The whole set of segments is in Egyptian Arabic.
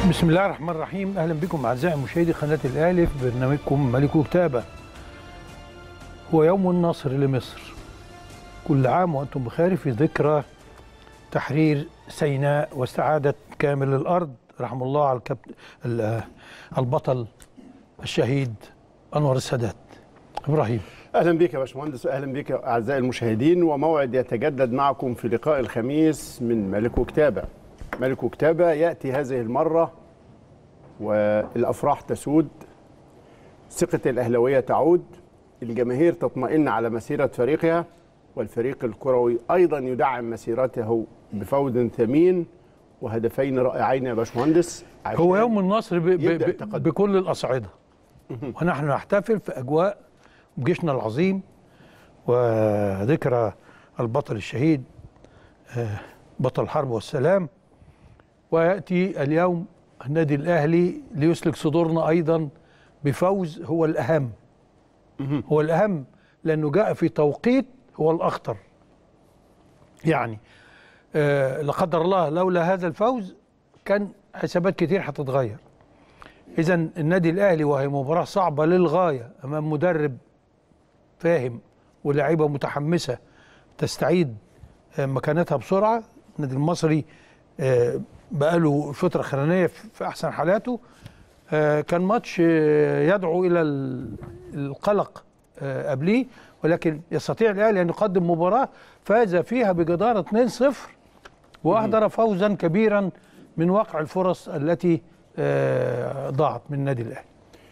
بسم الله الرحمن الرحيم اهلا بكم اعزائي مشاهدي قناه الاهلي في برنامجكم ملك كتابه هو يوم النصر لمصر كل عام وانتم بخير في ذكرى تحرير سيناء واستعاده كامل الارض رحم الله على الكابت... ال- البطل الشهيد انور السادات ابراهيم اهلا بك يا باشمهندس واهلا بك اعزائي المشاهدين وموعد يتجدد معكم في لقاء الخميس من ملك وكتابه ملك وكتابه ياتي هذه المره والافراح تسود ثقه الاهلاويه تعود الجماهير تطمئن على مسيره فريقها والفريق الكروي ايضا يدعم مسيرته بفوز ثمين وهدفين رائعين يا باشمهندس هو عشان يوم النصر ب... ب... يبدأ ب... التقدم. بكل الاصعده ونحن نحتفل في اجواء جيشنا العظيم وذكرى البطل الشهيد آه، بطل الحرب والسلام وياتي اليوم النادي الاهلي ليسلك صدورنا ايضا بفوز هو الاهم هو الاهم لانه جاء في توقيت هو الاخطر يعني آه، لا قدر الله لولا هذا الفوز كان حسابات كتير هتتغير اذا النادي الاهلي وهي مباراه صعبه للغايه امام مدرب فاهم ولاعيبه متحمسه تستعيد آه، مكانتها بسرعه النادي المصري آه، بقاله فتره اخرانيه في في احسن حالاته آه، كان ماتش آه، يدعو الى ال- القلق آه، قبليه ولكن يستطيع الاهلي ان يقدم مباراه فاز فيها بجداره 2-0 واهدر فوزا كبيرا من واقع الفرص التي آه، ضاعت من النادي الاهلي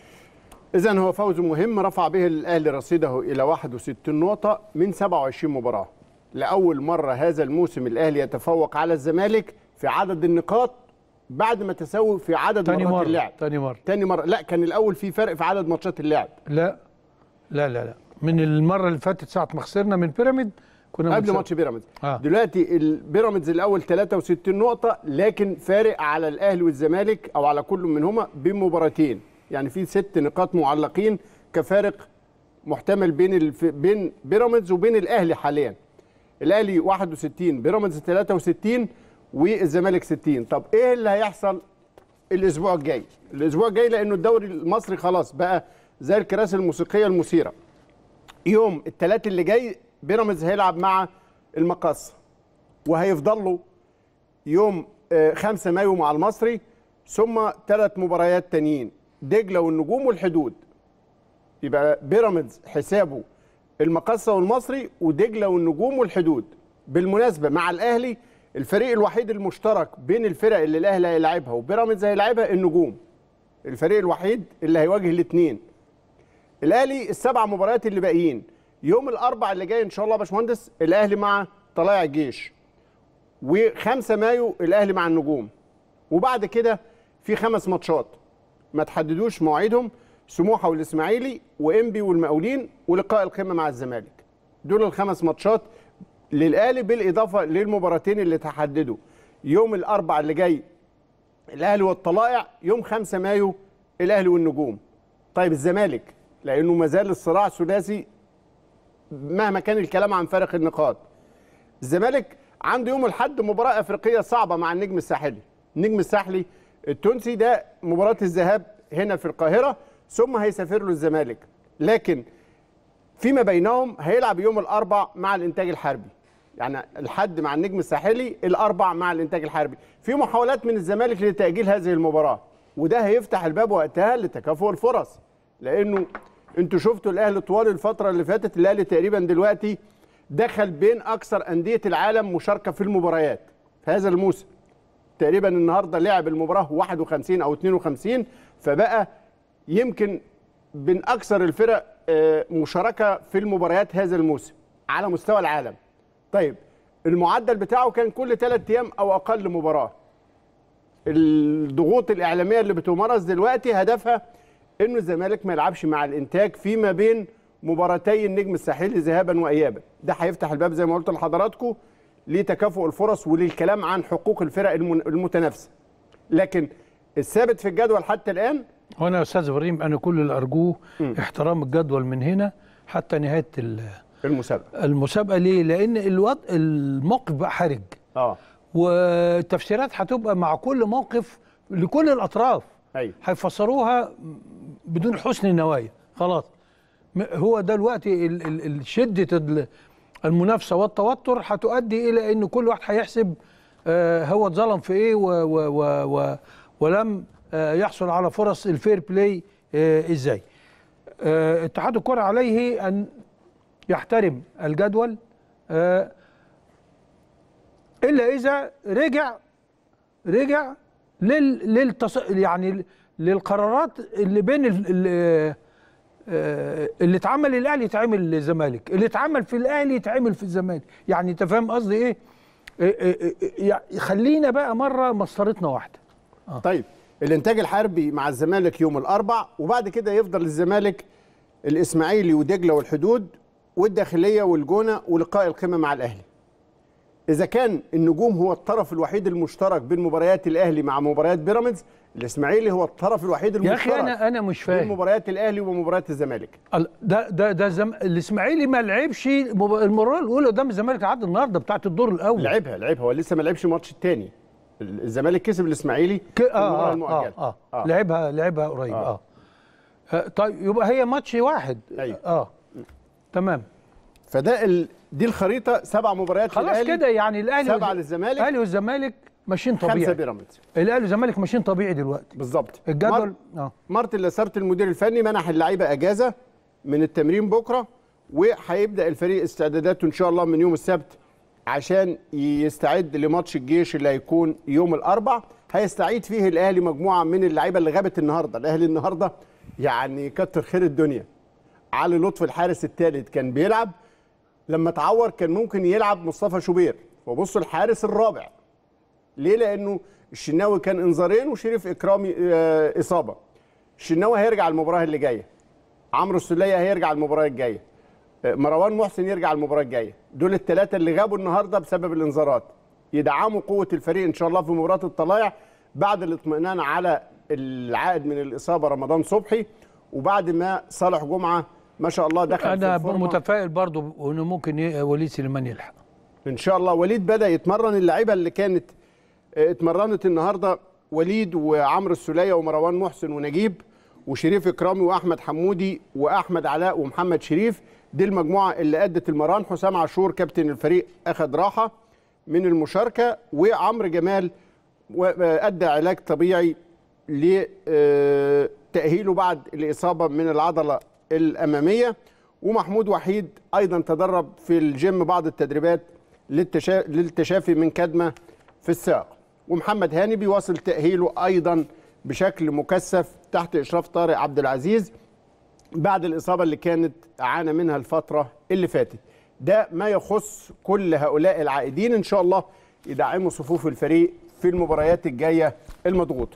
إذا هو فوز مهم رفع به الأهلي رصيده إلى 61 نقطة من 27 مباراة. لأول مرة هذا الموسم الأهلي يتفوق على الزمالك في عدد النقاط بعد ما تساوي في عدد تاني مرات مره اللعب. تاني مره تاني مرة لا كان الأول في فرق في عدد ماتشات اللعب لا لا لا لا من المره اللي فاتت ساعه ما خسرنا من بيراميد كنا قبل بنكسب. ماتش بيراميدز. آه. دلوقتي البيراميدز الأول 63 نقطة لكن فارق على الأهلي والزمالك أو على كل منهما بمباراتين. يعني في ست نقاط معلقين كفارق محتمل بين الف... بين بيراميدز وبين الاهلي حاليا الاهلي 61 بيراميدز 63 والزمالك 60 طب ايه اللي هيحصل الاسبوع الجاي الاسبوع الجاي لانه الدوري المصري خلاص بقى زي الكراسي الموسيقيه المثيره يوم الثلاث اللي جاي بيراميدز هيلعب مع المقص وهيفضل له يوم آه، 5 مايو مع المصري ثم ثلاث مباريات تانيين دجله والنجوم والحدود يبقى بيراميدز حسابه المقصه والمصري ودجله والنجوم والحدود بالمناسبه مع الاهلي الفريق الوحيد المشترك بين الفرق اللي الاهلي هيلاعبها وبيراميدز هيلاعبها النجوم الفريق الوحيد اللي هيواجه الاثنين الاهلي السبع مباريات اللي باقيين يوم الاربع اللي جاي ان شاء الله يا باشمهندس الاهلي مع طلائع الجيش و5 مايو الاهلي مع النجوم وبعد كده في خمس ماتشات ما تحددوش مواعيدهم سموحه والاسماعيلي وانبي والمقاولين ولقاء القمه مع الزمالك دول الخمس ماتشات للاهلي بالاضافه للمباراتين اللي تحددوا يوم الاربع اللي جاي الاهلي والطلائع يوم 5 مايو الاهلي والنجوم طيب الزمالك لانه ما زال الصراع ثلاثي مهما كان الكلام عن فارق النقاط الزمالك عنده يوم الاحد مباراه افريقيه صعبه مع النجم الساحلي النجم الساحلي التونسي ده مباراه الذهاب هنا في القاهره ثم هيسافر له الزمالك لكن فيما بينهم هيلعب يوم الاربع مع الانتاج الحربي يعني الحد مع النجم الساحلي الاربع مع الانتاج الحربي في محاولات من الزمالك لتاجيل هذه المباراه وده هيفتح الباب وقتها لتكافؤ الفرص لانه انتوا شفتوا الاهلي طوال الفتره اللي فاتت الاهلي تقريبا دلوقتي دخل بين اكثر انديه العالم مشاركه في المباريات في هذا الموسم تقريبا النهارده لعب المباراه 51 او 52 فبقى يمكن من اكثر الفرق آه، مشاركه في المباريات هذا الموسم على مستوى العالم. طيب المعدل بتاعه كان كل ثلاث ايام او اقل مباراه. الضغوط الاعلاميه اللي بتمارس دلوقتي هدفها انه الزمالك ما يلعبش مع الانتاج فيما بين مباراتي النجم الساحلي ذهابا وايابا ده هيفتح الباب زي ما قلت لحضراتكم لتكافؤ الفرص وللكلام عن حقوق الفرق المن- المتنافسه لكن الثابت في الجدول حتى الان وانا يا استاذ ابراهيم انا كل اللي ارجوه احترام الجدول من هنا حتى نهايه ال- المسابقه المسابقه ليه؟ لان الوضع الموقف بقى حرج اه والتفسيرات هتبقى مع كل موقف لكل الاطراف ايوه هيفسروها بدون حسن النوايا خلاص م- هو ده الوقت ال- ال- ال- شده ال- المنافسه والتوتر هتؤدي الى ان كل واحد هيحسب آه، هو اتظلم في ايه و و و و ولم آه، يحصل على فرص الفير بلاي آه، ازاي آه، اتحاد الكره عليه ان يحترم الجدول آه، الا اذا رجع رجع لل للتص... يعني للقرارات اللي بين ال... ال... آه، اللي اتعمل للاهلي يتعمل للزمالك اللي اتعمل في الاهلي يتعمل في الزمالك يعني انت فاهم قصدي ايه آه، آه، آه، يعني خلينا بقى مره مسطرتنا واحده طيب الانتاج الحربي مع الزمالك يوم الاربع وبعد كده يفضل الزمالك الاسماعيلي ودجله والحدود والداخليه والجونه ولقاء القمه مع الاهلي اذا كان النجوم هو الطرف الوحيد المشترك بين مباريات الاهلي مع مباريات بيراميدز الاسماعيلي هو الطرف الوحيد يا المشترك اخي انا انا مش بين فاهم مباريات الاهلي ومباريات الزمالك ال- ده ده ده زم... الاسماعيلي ما لعبش مب- المباراه الاولى قدام الزمالك لحد النهارده بتاعت الدور الاول لعبها لعبها هو لسه ما لعبش الماتش الثاني الزمالك كسب الاسماعيلي ك... في آه, المباراه آه, المؤجله آه, آه, لعبها لعبها قريب آه. آه. آه طيب يبقى هي ماتش واحد أيوة. اه تمام فده ال... دي الخريطه سبع مباريات خلاص للأهلي، كده يعني الاهلي سبعه والز- للزمالك الاهلي والزمالك ماشيين خمسه طبيعي بيراميدز الاهلي والزمالك ماشيين طبيعي دلوقتي بالظبط الجدول اه مارتن لاسارت المدير الفني منح اللعيبه اجازه من التمرين بكره وهيبدا الفريق استعداداته ان شاء الله من يوم السبت عشان يستعد لماتش الجيش اللي هيكون يوم الاربع هيستعيد فيه الاهلي مجموعه من اللعيبه اللي غابت النهارده الاهلي النهارده يعني كتر خير الدنيا علي لطفي الحارس الثالث كان بيلعب لما اتعور كان ممكن يلعب مصطفى شوبير وبص الحارس الرابع ليه لانه الشناوي كان انذارين وشريف اكرامي آه، اصابه الشناوي هيرجع المباراه اللي جايه عمرو السوليه هيرجع المباراه الجايه آه، مروان محسن يرجع المباراه الجايه دول الثلاثه اللي غابوا النهارده بسبب الانذارات يدعموا قوه الفريق ان شاء الله في مباراه الطلائع بعد الاطمئنان على العائد من الاصابه رمضان صبحي وبعد ما صالح جمعه ما شاء الله دخل في انا الفورمة. متفائل برضو انه ممكن ي- وليد سليمان يلحق ان شاء الله وليد بدا يتمرن اللعيبه اللي كانت آه، اتمرنت النهارده وليد وعمرو السوليه ومروان محسن ونجيب وشريف اكرامي واحمد حمودي واحمد علاء ومحمد شريف دي المجموعه اللي ادت المران حسام عاشور كابتن الفريق اخذ راحه من المشاركه وعمرو جمال و- آه، ادى علاج طبيعي لتاهيله بعد الاصابه من العضله الاماميه ومحمود وحيد ايضا تدرب في الجيم بعض التدريبات للتشا... للتشافي من كدمه في الساق ومحمد هاني بيواصل تاهيله ايضا بشكل مكثف تحت اشراف طارق عبد العزيز بعد الاصابه اللي كانت عانى منها الفتره اللي فاتت ده ما يخص كل هؤلاء العائدين ان شاء الله يدعموا صفوف الفريق في المباريات الجايه المضغوطه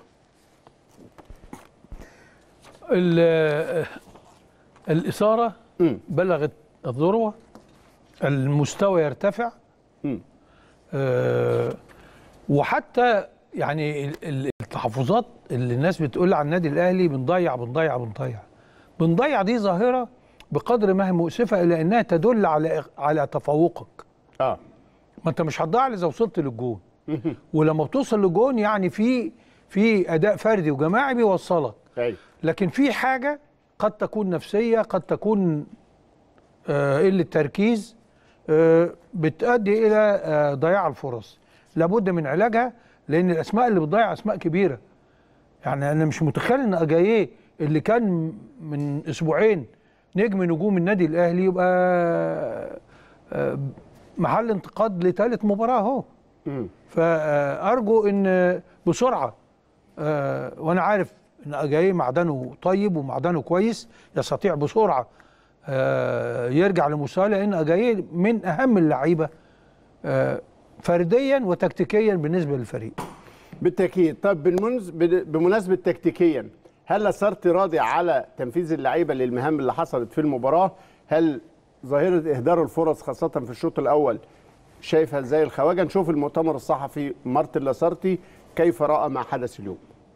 ال- الإثارة مم. بلغت الذروة المستوى يرتفع مم. آه، وحتى يعني ال- ال- التحفظات اللي الناس بتقول على النادي الأهلي بنضيع بنضيع بنضيع بنضيع دي ظاهرة بقدر ما هي مؤسفة إلا أنها تدل على على تفوقك اه ما أنت مش هتضيع إلا إذا وصلت للجون ولما بتوصل للجون يعني في في أداء فردي وجماعي بيوصلك ايوه لكن في حاجة قد تكون نفسية قد تكون آه، قلة تركيز آه، بتؤدي إلى آه، ضياع الفرص لابد من علاجها لأن الأسماء اللي بتضيع أسماء كبيرة يعني أنا مش متخيل إن أجاييه اللي كان من أسبوعين نجم نجوم النادي الأهلي يبقى آه، محل انتقاد لثالث مباراة أهو مم. فأرجو إن بسرعة آه، وأنا عارف إن أجاييه معدنه طيب ومعدنه كويس يستطيع بسرعة آه، يرجع لمستواه لأن أجاييه من أهم اللعيبة آه، فرديا وتكتيكيا بالنسبة للفريق بالتاكيد طب بالمنز... بد- بمناسبه تكتيكيا هل صرت راضي على تنفيذ اللعيبه للمهام اللي حصلت في المباراه هل ظاهره اهدار الفرص خاصه في الشوط الاول شايفها ازاي الخواجه نشوف المؤتمر الصحفي مارتن لاسارتي كيف راى ما حدث اليوم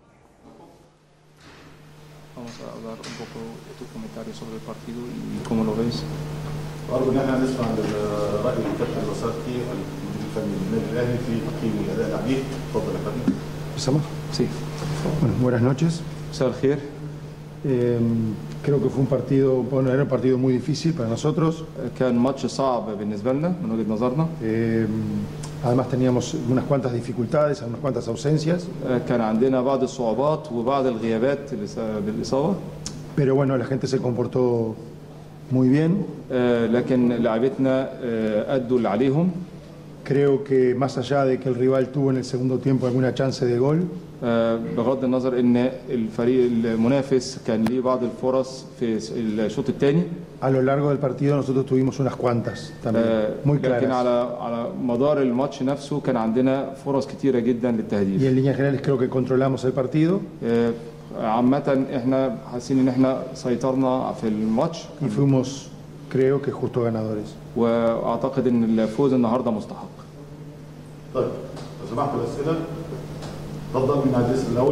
Vamos a hablar un poco de tu comentario sobre el partido y cómo lo ves. وارجو ان احنا نسمع راي الكابتن لاسارتي المدير الفني للنادي الاهلي في تقييم الاداء العنيف اتفضل يا فندم ¿Empezamos? Sí. Bueno, buenas noches. مساء الخير Eh, creo que fue un partido, bueno, era un partido muy difícil para nosotros. كان ماتش صعب بالنسبة لنا من وجهة نظرنا Eh, además teníamos unas cuantas dificultades, unas cuantas ausencias. كان عندنا بعض الصعوبات وبعض الغيابات الإص- بالإصابة Pero bueno, la gente se comportó muy bien. آه، لكن لاعبتنا آه، أدوا اللي عليهم Creo que más allá de que el rival tuvo en el segundo tiempo alguna chance de gol, آه، بغض النظر ان الفريق المنافس كان ليه بعض الفرص في الشوط الثاني a lo largo del partido nosotros tuvimos unas cuantas también, muy لكن claras. على على مدار الماتش نفسه كان عندنا فرص كتيره جدا Y للتهديف en líneas generales creo que controlamos el partido آه، عامة احنا حاسين ان احنا سيطرنا في الماتش y fuimos, creo que justo ganadores. واعتقد ان الفوز النهارده مستحق طيب لو سمحت الاسئله اتفضل من الجلسه الاول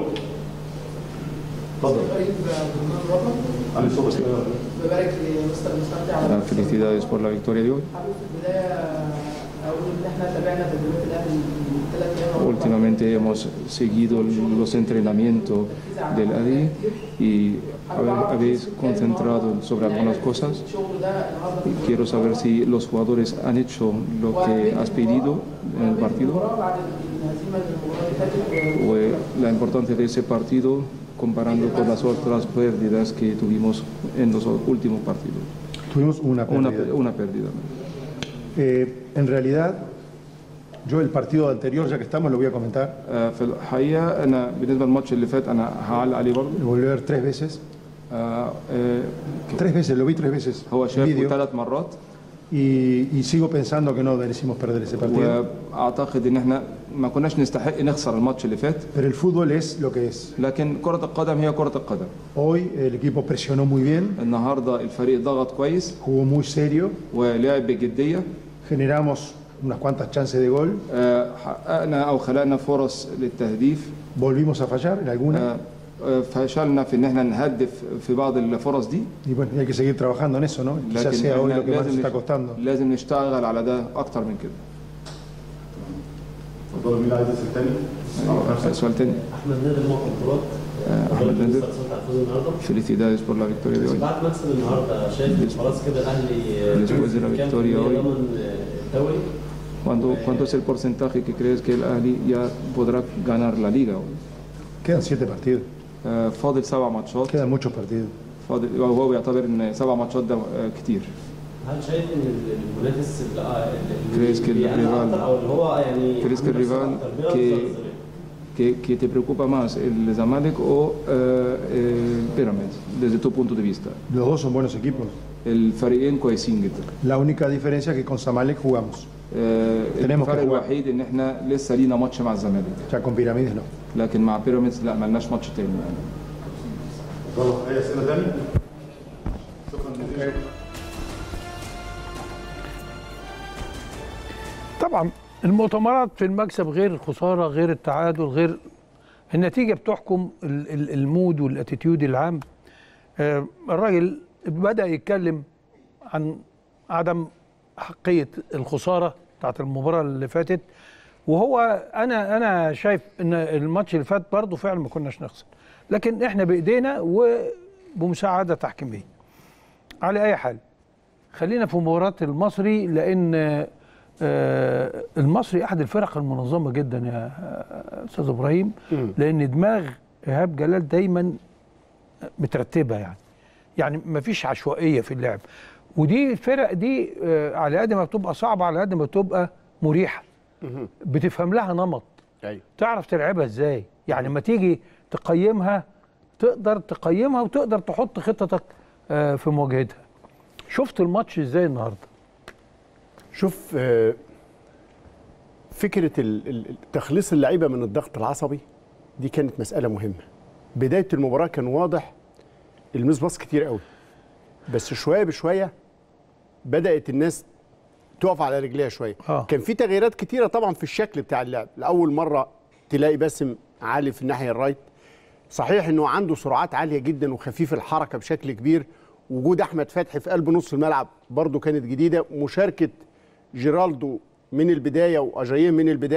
اتفضل علي صوتك ببارك لمستر مستمتع على Felicidades por la victoria de hoy. حابب في البدايه اقول ان احنا تابعنا تدريبات الاهلي ثلاث ايام Últimamente hemos seguido los entrenamientos del ADI y habe- habéis concentrado sobre algunas cosas. الشغل ده النهارده Y quiero saber si los jugadores han hecho lo que has pedido en el partido المباراه بعد الهزيمه المباراه اللي فاتت o la importancia de ese partido comparando con las otras pérdidas que tuvimos en los últimos partidos. Tuvimos una Una, pérdida. una pérdida. Eh, en realidad, yo el partido anterior, ya que estamos, lo voy a comentar. آه، في الحقيقة أنا بالنسبة للماتش اللي فات أنا هعلق عليه برضه Lo volví a ver tres veces. آه، آه، Tres veces, lo vi tres veces. هو en شافه vídeo, ثلاث مرات y, y sigo pensando que no merecimos perder ese partido. واعتقد ان احنا ما كناش نستحق نخسر الماتش اللي فات Pero el fútbol es lo que es. لكن كرة القدم هي كرة القدم Hoy el equipo presionó muy bien, النهارده الفريق ضغط كويس jugó muy serio, ولعب بجدية generamos unas cuantas chances de gol, آه، حققنا او خلقنا فرص للتهديف volvimos a fallar en alguna آه، آه، فشلنا في ان احنا نهدف في بعض الفرص دي y bueno, y hay que seguir trabajando en eso, ¿no? Quizás لكن sea hoy احنا lo que más nos لازم está costando. لازم نشتغل على ده اكتر من كده اتفضل مين عايز يسال تاني؟ آه، سؤال تاني احمد نادر موقع بطولات احمد نادر على الفوز النهارده Felicidades por la victoria de hoy. بعد مكسب النهارده شايف خلاص كده الاهلي Después de la كام victoria في المية hoy. ضمن الدوري ¿Cuánto, ¿Cuánto es el porcentaje que crees que el Ahly ya podrá ganar la liga hoy? Quedan siete partidos, آه، فاضل سبع ماتشات quedan muchos partidos. فاضل هو بيعتبر ان سبع ماتشات ده آه، كتير هل شايف ان المنافس اللي- Crees que el اللي بيعاني rival- أكتر او اللي هو يعني Crees que el عنده rival أكتر بيراميدز que- ولا الزمالك؟ ¿Qué, qué te preocupa más, el Zamalek o eh, el Pyramids, desde tu punto de vista? Los dos son buenos equipos. الفريقين كويسين جدا La única diferencia es que con Zamalek jugamos, آه، Tenemos que الفرق jugar. الوحيد ان احنا لسه لينا ماتش مع الزمالك ya con Pirámides no. لكن مع بيراميدز لا ملناش ماتش تاني يعني اتفضل اي اسئله تاني؟ شكرا جزيلا طبعا المؤتمرات في المكسب غير الخساره غير التعادل غير النتيجه بتحكم ال- ال- المود والاتيتيود العام آه، الراجل بدا يتكلم عن عدم حقيه الخساره بتاعت المباراه اللي فاتت وهو انا انا شايف ان الماتش اللي فات برضه فعلا ما كناش نخسر لكن احنا بايدينا وبمساعده تحكيميه على اي حال خلينا في مباراه المصري لان آه، المصري احد الفرق المنظمه جدا يا آه، استاذ ابراهيم لان دماغ ايهاب جلال دايما مترتبه يعني يعني مفيش عشوائيه في اللعب ودي الفرق دي آه، على قد ما بتبقى صعبه على قد ما بتبقى مريحه بتفهم لها نمط ايوه تعرف تلعبها ازاي يعني لما تيجي تقيمها تقدر تقيمها وتقدر تحط خطتك آه، في مواجهتها شفت الماتش ازاي النهارده شوف آه، فكره ال- ال- تخليص اللعيبه من الضغط العصبي دي كانت مساله مهمه بدايه المباراه كان واضح الميس باص كتير قوي بس شويه بشويه بدات الناس تقف على رجليها شويه آه. كان في تغييرات كتيره طبعا في الشكل بتاع اللعب لاول مره تلاقي باسم عالي في الناحيه الرايت صحيح انه عنده سرعات عاليه جدا وخفيف الحركه بشكل كبير وجود احمد فتحي في قلب نص الملعب برضو كانت جديده مشاركه جيرالدو من البدايه واجاييه من البدايه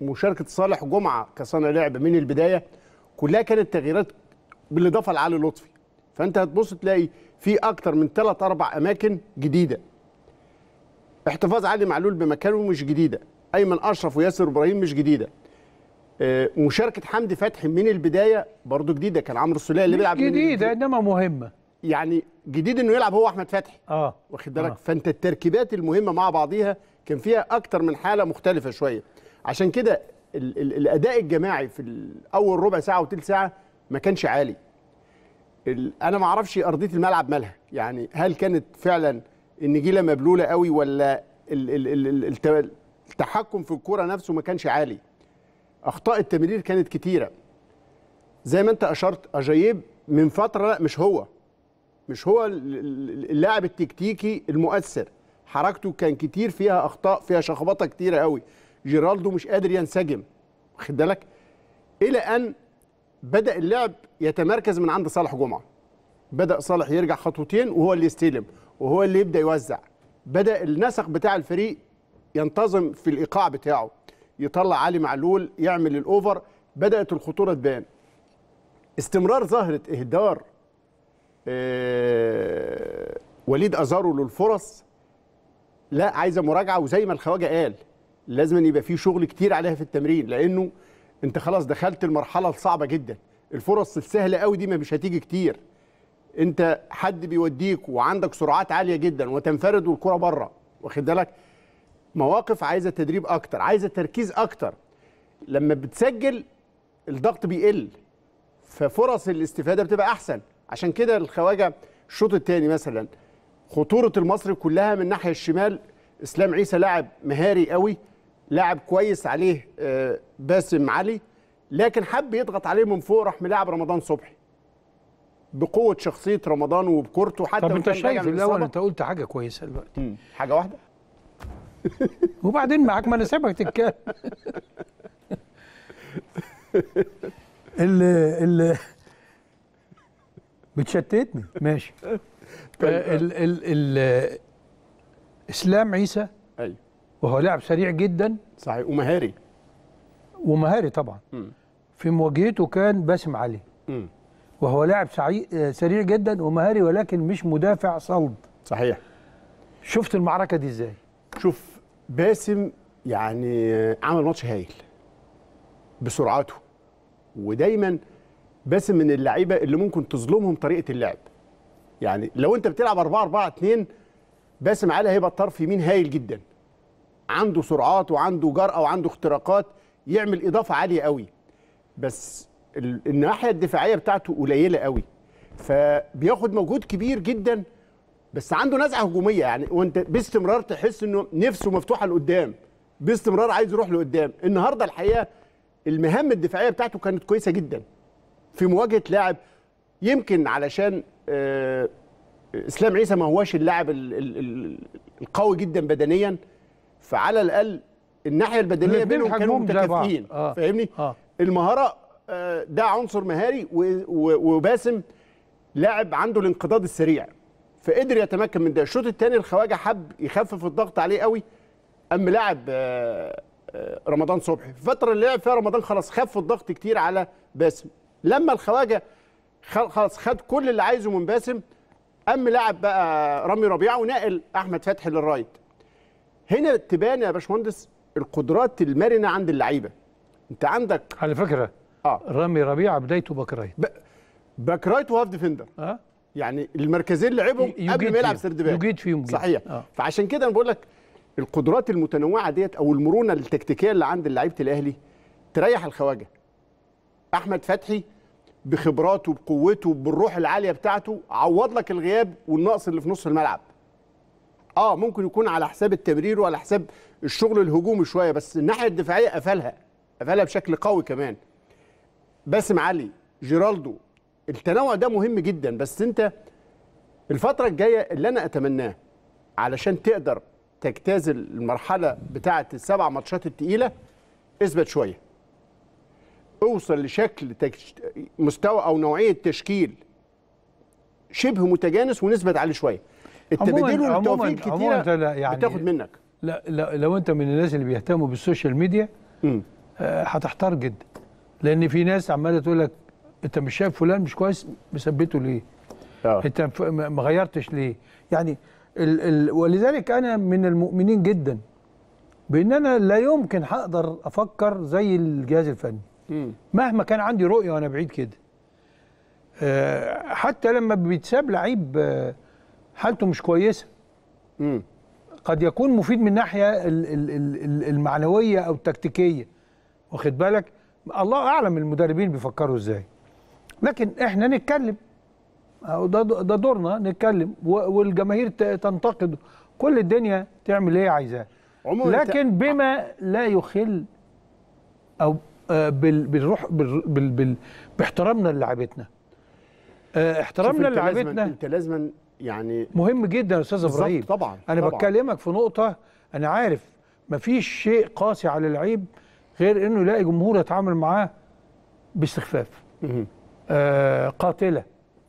مشاركه صالح جمعه كصانع لعب من البدايه كلها كانت تغييرات بالاضافه لعلي لطفي فانت هتبص تلاقي في اكتر من ثلاث اربع اماكن جديده احتفاظ علي معلول بمكانه مش جديده ايمن اشرف وياسر ابراهيم مش جديده آه، مشاركه حمدي فتحي من البدايه برضو جديده كان عمرو السوليه اللي بيلعب من جديده البداية. انما مهمه يعني جديد انه يلعب هو احمد فتحي اه واخد بالك آه. فانت التركيبات المهمه مع بعضيها كان فيها اكتر من حاله مختلفه شويه عشان كده ال ال الاداء الجماعي في ال- اول ربع ساعه وثلث ساعه ما كانش عالي ال انا ما اعرفش ارضيه الملعب مالها يعني هل كانت فعلا النجيله مبلوله قوي ولا ال ال ال ال الت- التحكم في الكوره نفسه ما كانش عالي اخطاء التمرير كانت كتيره زي ما انت اشرت اجايب من فتره لا مش هو مش هو ال- ال- اللاعب التكتيكي المؤثر حركته كان كتير فيها اخطاء فيها شخبطه كتيره قوي جيرالدو مش قادر ينسجم واخد بالك الى ان بدا اللعب يتمركز من عند صالح جمعه بدا صالح يرجع خطوتين وهو اللي يستلم وهو اللي يبدا يوزع بدا النسق بتاع الفريق ينتظم في الايقاع بتاعه يطلع علي معلول يعمل الاوفر بدات الخطوره تبان استمرار ظاهره اهدار آه، وليد ازارو للفرص لا عايزه مراجعه وزي ما الخواجه قال لازم أن يبقى في شغل كتير عليها في التمرين لانه انت خلاص دخلت المرحله الصعبه جدا الفرص السهله قوي دي ما مش هتيجي كتير انت حد بيوديك وعندك سرعات عاليه جدا وتنفرد والكره بره واخد بالك مواقف عايزه تدريب اكتر عايزه تركيز اكتر لما بتسجل الضغط بيقل ففرص الاستفاده بتبقى احسن عشان كده الخواجه الشوط الثاني مثلا خطوره المصري كلها من الناحيه الشمال اسلام عيسى لاعب مهاري قوي لاعب كويس عليه آه، باسم علي لكن حب يضغط عليه من فوق راح ملاعب رمضان صبحي بقوه شخصيه رمضان وبكورته حتى طب وإن انت كان راجع شايف من الاول الإصابة. انت قلت حاجه كويسه دلوقتي مم. حاجه واحده وبعدين معاك ما انا سايبك تتكلم اللي اللي بتشتتني ماشي آه، ال ال ال اسلام عيسى ايوه وهو لاعب سريع جدا صحيح ومهاري ومهاري طبعا مم. في مواجهته كان باسم علي مم. وهو لاعب سعي- آه، سريع جدا ومهاري ولكن مش مدافع صلب صحيح شفت المعركه دي ازاي شوف باسم يعني عمل ماتش هايل بسرعته ودايما باسم من اللعيبه اللي ممكن تظلمهم طريقه اللعب يعني لو انت بتلعب 4 4 2 باسم علي هيبقى الطرف يمين هايل جدا عنده سرعات وعنده جرأه وعنده اختراقات يعمل اضافه عاليه قوي بس ال- الناحيه الدفاعيه بتاعته قليله قوي فبياخد مجهود كبير جدا بس عنده نزعه هجوميه يعني وانت باستمرار تحس انه نفسه مفتوحه لقدام باستمرار عايز يروح لقدام النهارده الحقيقه المهام الدفاعيه بتاعته كانت كويسه جدا في مواجهه لاعب يمكن علشان آه، اسلام عيسى ما هواش اللاعب ال- ال- ال- القوي جدا بدنيا فعلى الاقل الناحيه البدنيه الاتنين بينهم كانوا حجمهم زي بعض. متكافئين آه. فاهمني اه المهاره آه، ده عنصر مهاري و- و- وباسم لاعب عنده الانقضاض السريع فقدر يتمكن من ده الشوط الثاني الخواجه حب يخفف الضغط عليه قوي اما لاعب آه، آه، رمضان صبحي الفتره اللي لعب فيها رمضان خلاص خف الضغط كتير على باسم لما الخواجه خ- خلاص خد كل اللي عايزه من باسم اما لاعب بقى رامي ربيعه ونقل احمد فتحي للرايت هنا تبان يا باشمهندس القدرات المرنه عند اللعيبه انت عندك على فكره اه رامي ربيعه بدايته باك رايت باك رايت وهاف ديفندر اه يعني المركزين لعبهم ي- قبل يجيد ما يلعب فيهم. سرد باك يجيد فيهم جدا. صحيح آه. فعشان كده انا بقول لك القدرات المتنوعه ديت او المرونه التكتيكيه اللي عند لعيبه الاهلي تريح الخواجه احمد فتحي بخبراته بقوته بالروح العاليه بتاعته عوض لك الغياب والنقص اللي في نص الملعب اه ممكن يكون على حساب التمرير وعلى حساب الشغل الهجومي شويه بس الناحيه الدفاعيه قفلها قفلها بشكل قوي كمان باسم علي جيرالدو التنوع ده مهم جدا بس انت الفتره الجايه اللي انا اتمناه علشان تقدر تجتاز المرحله بتاعه السبع ماتشات التقيله اثبت شويه اوصل لشكل تكش... مستوى او نوعيه تشكيل شبه متجانس ونثبت عليه شويه التبادل عموماً- والتوفيق عموماً- عموماً كتيره لا يعني- بتاخد منك لا, لا لو انت من الناس اللي بيهتموا بالسوشيال ميديا مم. آه، هتحتار جدا لان في ناس عماله تقول لك انت مش شايف فلان مش كويس مثبته ليه اه انت ف- ما ما غيرتش ليه يعني ال ال ولذلك انا من المؤمنين جدا بان انا لا يمكن هقدر افكر زي الجهاز الفني مم. مهما كان عندي رؤيه وانا بعيد كده آه، حتى لما بيتساب لعيب آه، حالته مش كويسه مم. قد يكون مفيد من الناحيه ال- ال- ال- ال- المعنويه او التكتيكيه واخد بالك الله اعلم المدربين بيفكروا ازاي لكن احنا نتكلم أو ده ده دورنا نتكلم و- والجماهير ت- تنتقد كل الدنيا تعمل اللي هي عايزاه عموما أنت- لكن بما لا يخل او آه، بال- بالروح بال بال بال باحترامنا للاعبتنا آه، شوف احترامنا انت لازما للاعبتنا انت لازما يعني مهم جدا يا استاذ بالظبط، ابراهيم طبعا انا طبعا. بكلمك في نقطه انا عارف مفيش شيء قاسي على اللعيب غير انه يلاقي جمهور يتعامل معاه باستخفاف مهم. آه قاتله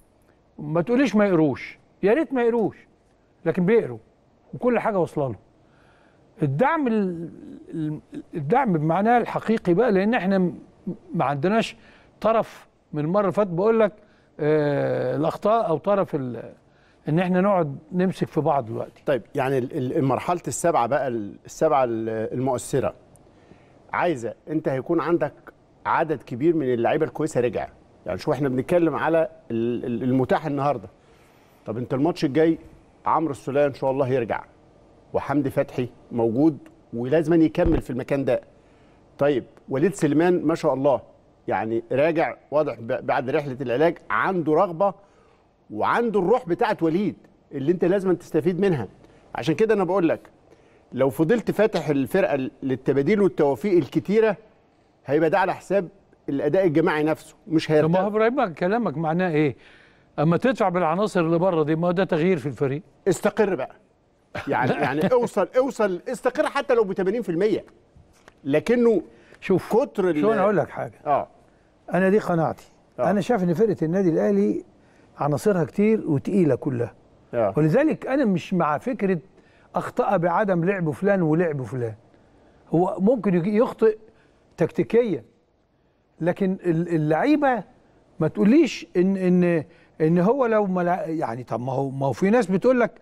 ما تقوليش ما يقروش يا ريت ما يقروش لكن بيقروا وكل حاجه واصله له الدعم ال- ال- الدعم بمعناه الحقيقي بقى لان احنا م- ما عندناش طرف من المره اللي فاتت بقول لك آه الاخطاء او طرف ال- ان احنا نقعد نمسك في بعض دلوقتي طيب يعني ال- ال- مرحله السبعه بقى ال- السبعه ال- المؤثره عايزه انت هيكون عندك عدد كبير من اللعيبه الكويسه رجع يعني شوف احنا بنتكلم على ال- ال- المتاح النهارده طب انت الماتش الجاي عمرو السوليه ان شاء الله يرجع وحمدي فتحي موجود ولازم يكمل في المكان ده طيب وليد سليمان ما شاء الله يعني راجع واضح ب- بعد رحله العلاج عنده رغبه وعنده الروح بتاعت وليد اللي انت لازم تستفيد منها عشان كده انا بقول لك لو فضلت فاتح الفرقه للتباديل والتوافيق الكتيره هيبقى ده على حساب الاداء الجماعي نفسه مش طب ما هو هيرتاح ابراهيم كلامك معناه ايه؟ اما تدفع بالعناصر اللي بره دي ما هو ده تغيير في الفريق استقر بقى يعني يعني اوصل اوصل استقر حتى لو ب 80% لكنه شوف كتر ال- شو انا اقول لك حاجه اه انا دي قناعتي آه. انا شايف ان فرقه النادي الاهلي عناصرها كتير وتقيله كلها اه ولذلك انا مش مع فكره اخطا بعدم لعب فلان ولعب فلان هو ممكن يجي- يخطئ تكتيكيا لكن ال- اللعيبه ما تقوليش ان ان ان هو لو ما لع- يعني طب ما هو ما هو في ناس بتقول لك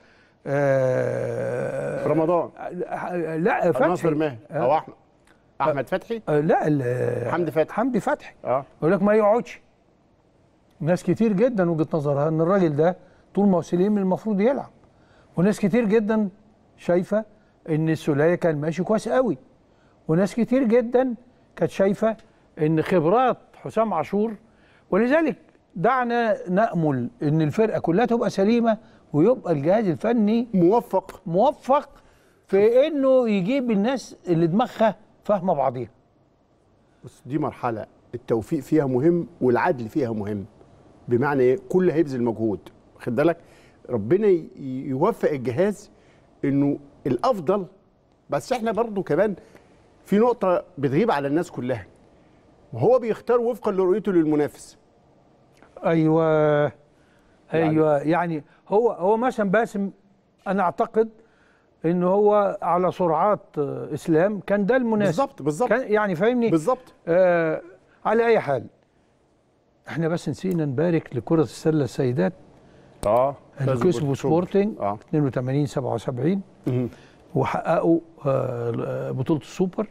آه رمضان لا فتحي ناصر ماهر او احمد احمد فتحي آه، لا ال- حمدي فتحي. حمدي فتحي اه يقول لك ما يقعدش ناس كتير جدا وجهه نظرها ان الراجل ده طول ما هو سليم المفروض يلعب وناس كتير جدا شايفه ان السوليه كان ماشي كويس قوي وناس كتير جدا كانت شايفه ان خبرات حسام عاشور ولذلك دعنا نامل ان الفرقه كلها تبقى سليمه ويبقى الجهاز الفني موفق موفق في انه يجيب الناس اللي دماغها فاهمه بعضيها بص دي مرحلة التوفيق فيها مهم والعدل فيها مهم بمعنى ايه؟ كل هيبذل مجهود خد بالك ربنا ي- يوفق الجهاز انه الافضل بس احنا برضو كمان في نقطة بتغيب على الناس كلها وهو بيختار وفقا لرؤيته للمنافس ايوه يعني- ايوه يعني هو هو مثلا باسم انا اعتقد ان هو على سرعات آه، اسلام كان ده المناسب بالظبط بالظبط كان يعني فاهمني بالظبط آه على اي حال احنا بس نسينا نبارك لكره السله السيدات اه اللي كسبوا سبورتنج اه 82 77 مهم. وحققوا آه، بطوله السوبر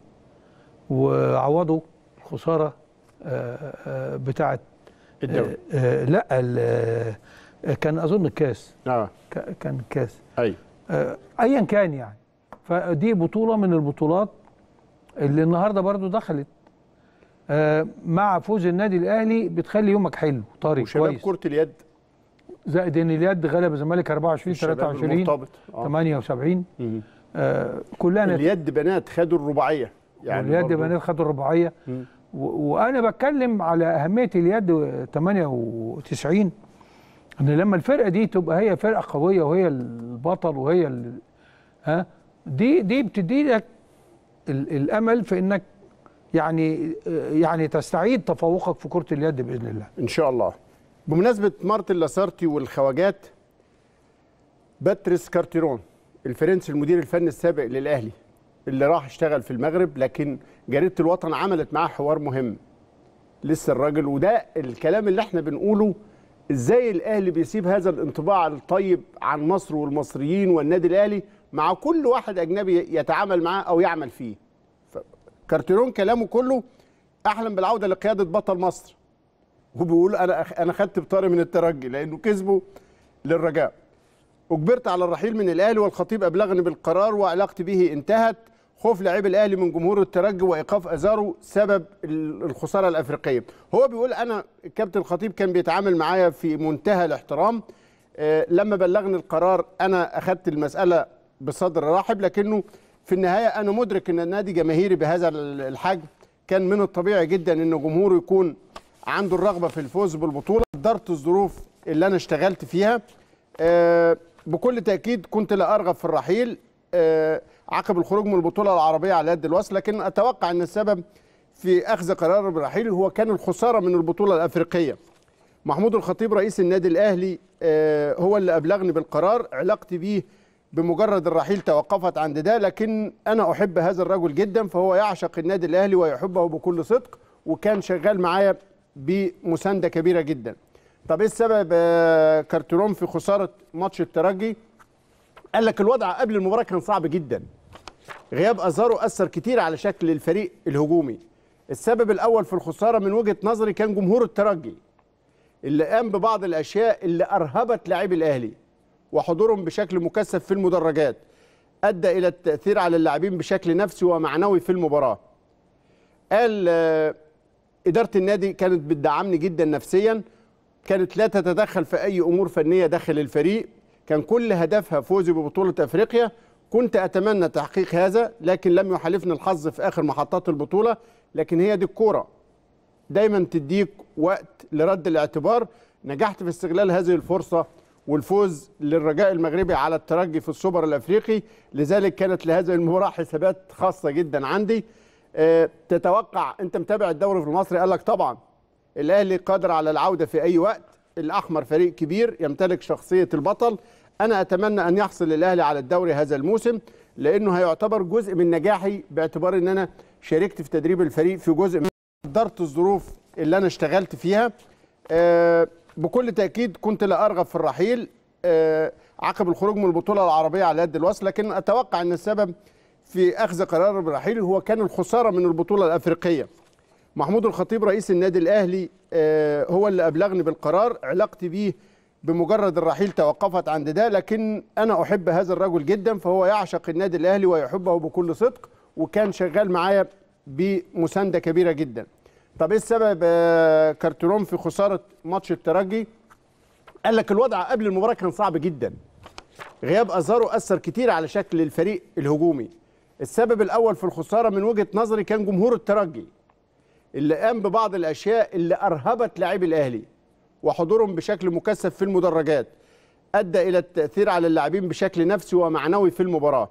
وعوضوا الخساره آه، آه، بتاعه الدوري آه، لا ال- آه، كان اظن الكاس اه ك- كان الكاس ايوه آه، ايا كان يعني فدي بطوله من البطولات اللي النهارده برضو دخلت آه، مع فوز النادي الاهلي بتخلي يومك حلو طري وشباب كويس كرة اليد زائد ان اليد غلب الزمالك 24 الشباب 23 المرتبط آه. 78 مهم. آه، كلها نت- اليد بنات خدوا الرباعية يعني واليد برضو- بنات خدوا الرباعيه مم. و- وانا بتكلم على اهميه اليد 98 ان لما الفرقه دي تبقى هي فرقه قويه وهي البطل وهي ال... ها دي دي بتدي لك ال... الامل في انك يعني يعني تستعيد تفوقك في كره اليد باذن الله ان شاء الله بمناسبه مارتن لاسارتي والخواجات باتريس كارتيرون الفرنسي المدير الفني السابق للاهلي اللي راح اشتغل في المغرب لكن جريده الوطن عملت معاه حوار مهم لسه الراجل وده الكلام اللي احنا بنقوله ازاي الاهلي بيسيب هذا الانطباع الطيب عن مصر والمصريين والنادي الاهلي مع كل واحد اجنبي يتعامل معاه او يعمل فيه ف- كارتيرون كلامه كله احلم بالعوده لقياده بطل مصر وبيقول انا أخ- انا خدت بطاري من الترجي لانه كسبه للرجاء اجبرت على الرحيل من الاهلي والخطيب ابلغني بالقرار وعلاقتي به انتهت خوف لاعبي الاهلي من جمهور الترجي وايقاف ازارو سبب ال- الخساره الافريقيه هو بيقول انا الكابتن الخطيب كان بيتعامل معايا في منتهى الاحترام آه، لما بلغني القرار انا اخذت المساله بصدر رحب لكنه في النهايه انا مدرك ان النادي جماهيري بهذا ال- الحجم كان من الطبيعي جدا ان جمهوره يكون عنده الرغبه في الفوز بالبطوله قدرت الظروف اللي انا اشتغلت فيها آه، بكل تاكيد كنت لا ارغب في الرحيل آه، عقب الخروج من البطوله العربيه على يد الوصل لكن اتوقع ان السبب في اخذ قرار بالرحيل هو كان الخساره من البطوله الافريقيه محمود الخطيب رئيس النادي الاهلي آه، هو اللي ابلغني بالقرار علاقتي بيه بمجرد الرحيل توقفت عند ده لكن انا احب هذا الرجل جدا فهو يعشق النادي الاهلي ويحبه بكل صدق وكان شغال معايا بمسانده كبيره جدا طب ايه السبب آه، كارتيرون في خساره ماتش الترجي قال لك الوضع قبل المباراه كان صعب جدا غياب ازارو اثر كتير على شكل الفريق الهجومي السبب الاول في الخساره من وجهه نظري كان جمهور الترجي اللي قام ببعض الاشياء اللي ارهبت لاعبي الاهلي وحضورهم بشكل مكثف في المدرجات ادى الى التاثير على اللاعبين بشكل نفسي ومعنوي في المباراه قال آه، اداره النادي كانت بتدعمني جدا نفسيا كانت لا تتدخل في اي امور فنيه داخل الفريق كان كل هدفها فوزي ببطوله افريقيا كنت اتمنى تحقيق هذا لكن لم يحالفني الحظ في اخر محطات البطوله لكن هي دي الكوره دايما تديك وقت لرد الاعتبار نجحت في استغلال هذه الفرصه والفوز للرجاء المغربي على الترجي في السوبر الافريقي لذلك كانت لهذه المباراه حسابات خاصه جدا عندي آه، تتوقع انت متابع الدوري في المصري قال لك طبعا الاهلي قادر على العوده في اي وقت الاحمر فريق كبير يمتلك شخصيه البطل انا اتمنى ان يحصل الاهلي على الدوري هذا الموسم لانه هيعتبر جزء من نجاحي باعتبار ان انا شاركت في تدريب الفريق في جزء من قدرت الظروف اللي انا اشتغلت فيها آه، بكل تاكيد كنت لا ارغب في الرحيل آه، عقب الخروج من البطوله العربيه على يد الوصل لكن اتوقع ان السبب في اخذ قرار بالرحيل هو كان الخساره من البطوله الافريقيه محمود الخطيب رئيس النادي الاهلي آه، هو اللي ابلغني بالقرار علاقتي بيه بمجرد الرحيل توقفت عند ده لكن انا احب هذا الرجل جدا فهو يعشق النادي الاهلي ويحبه بكل صدق وكان شغال معايا بمسانده كبيره جدا طب ايه السبب آه، كارتيرون في خساره ماتش الترجي قال لك الوضع قبل المباراه كان صعب جدا غياب ازارو اثر كتير على شكل الفريق الهجومي السبب الاول في الخساره من وجهه نظري كان جمهور الترجي اللي قام ببعض الاشياء اللي ارهبت لاعبي الاهلي وحضورهم بشكل مكثف في المدرجات ادى الى التاثير على اللاعبين بشكل نفسي ومعنوي في المباراه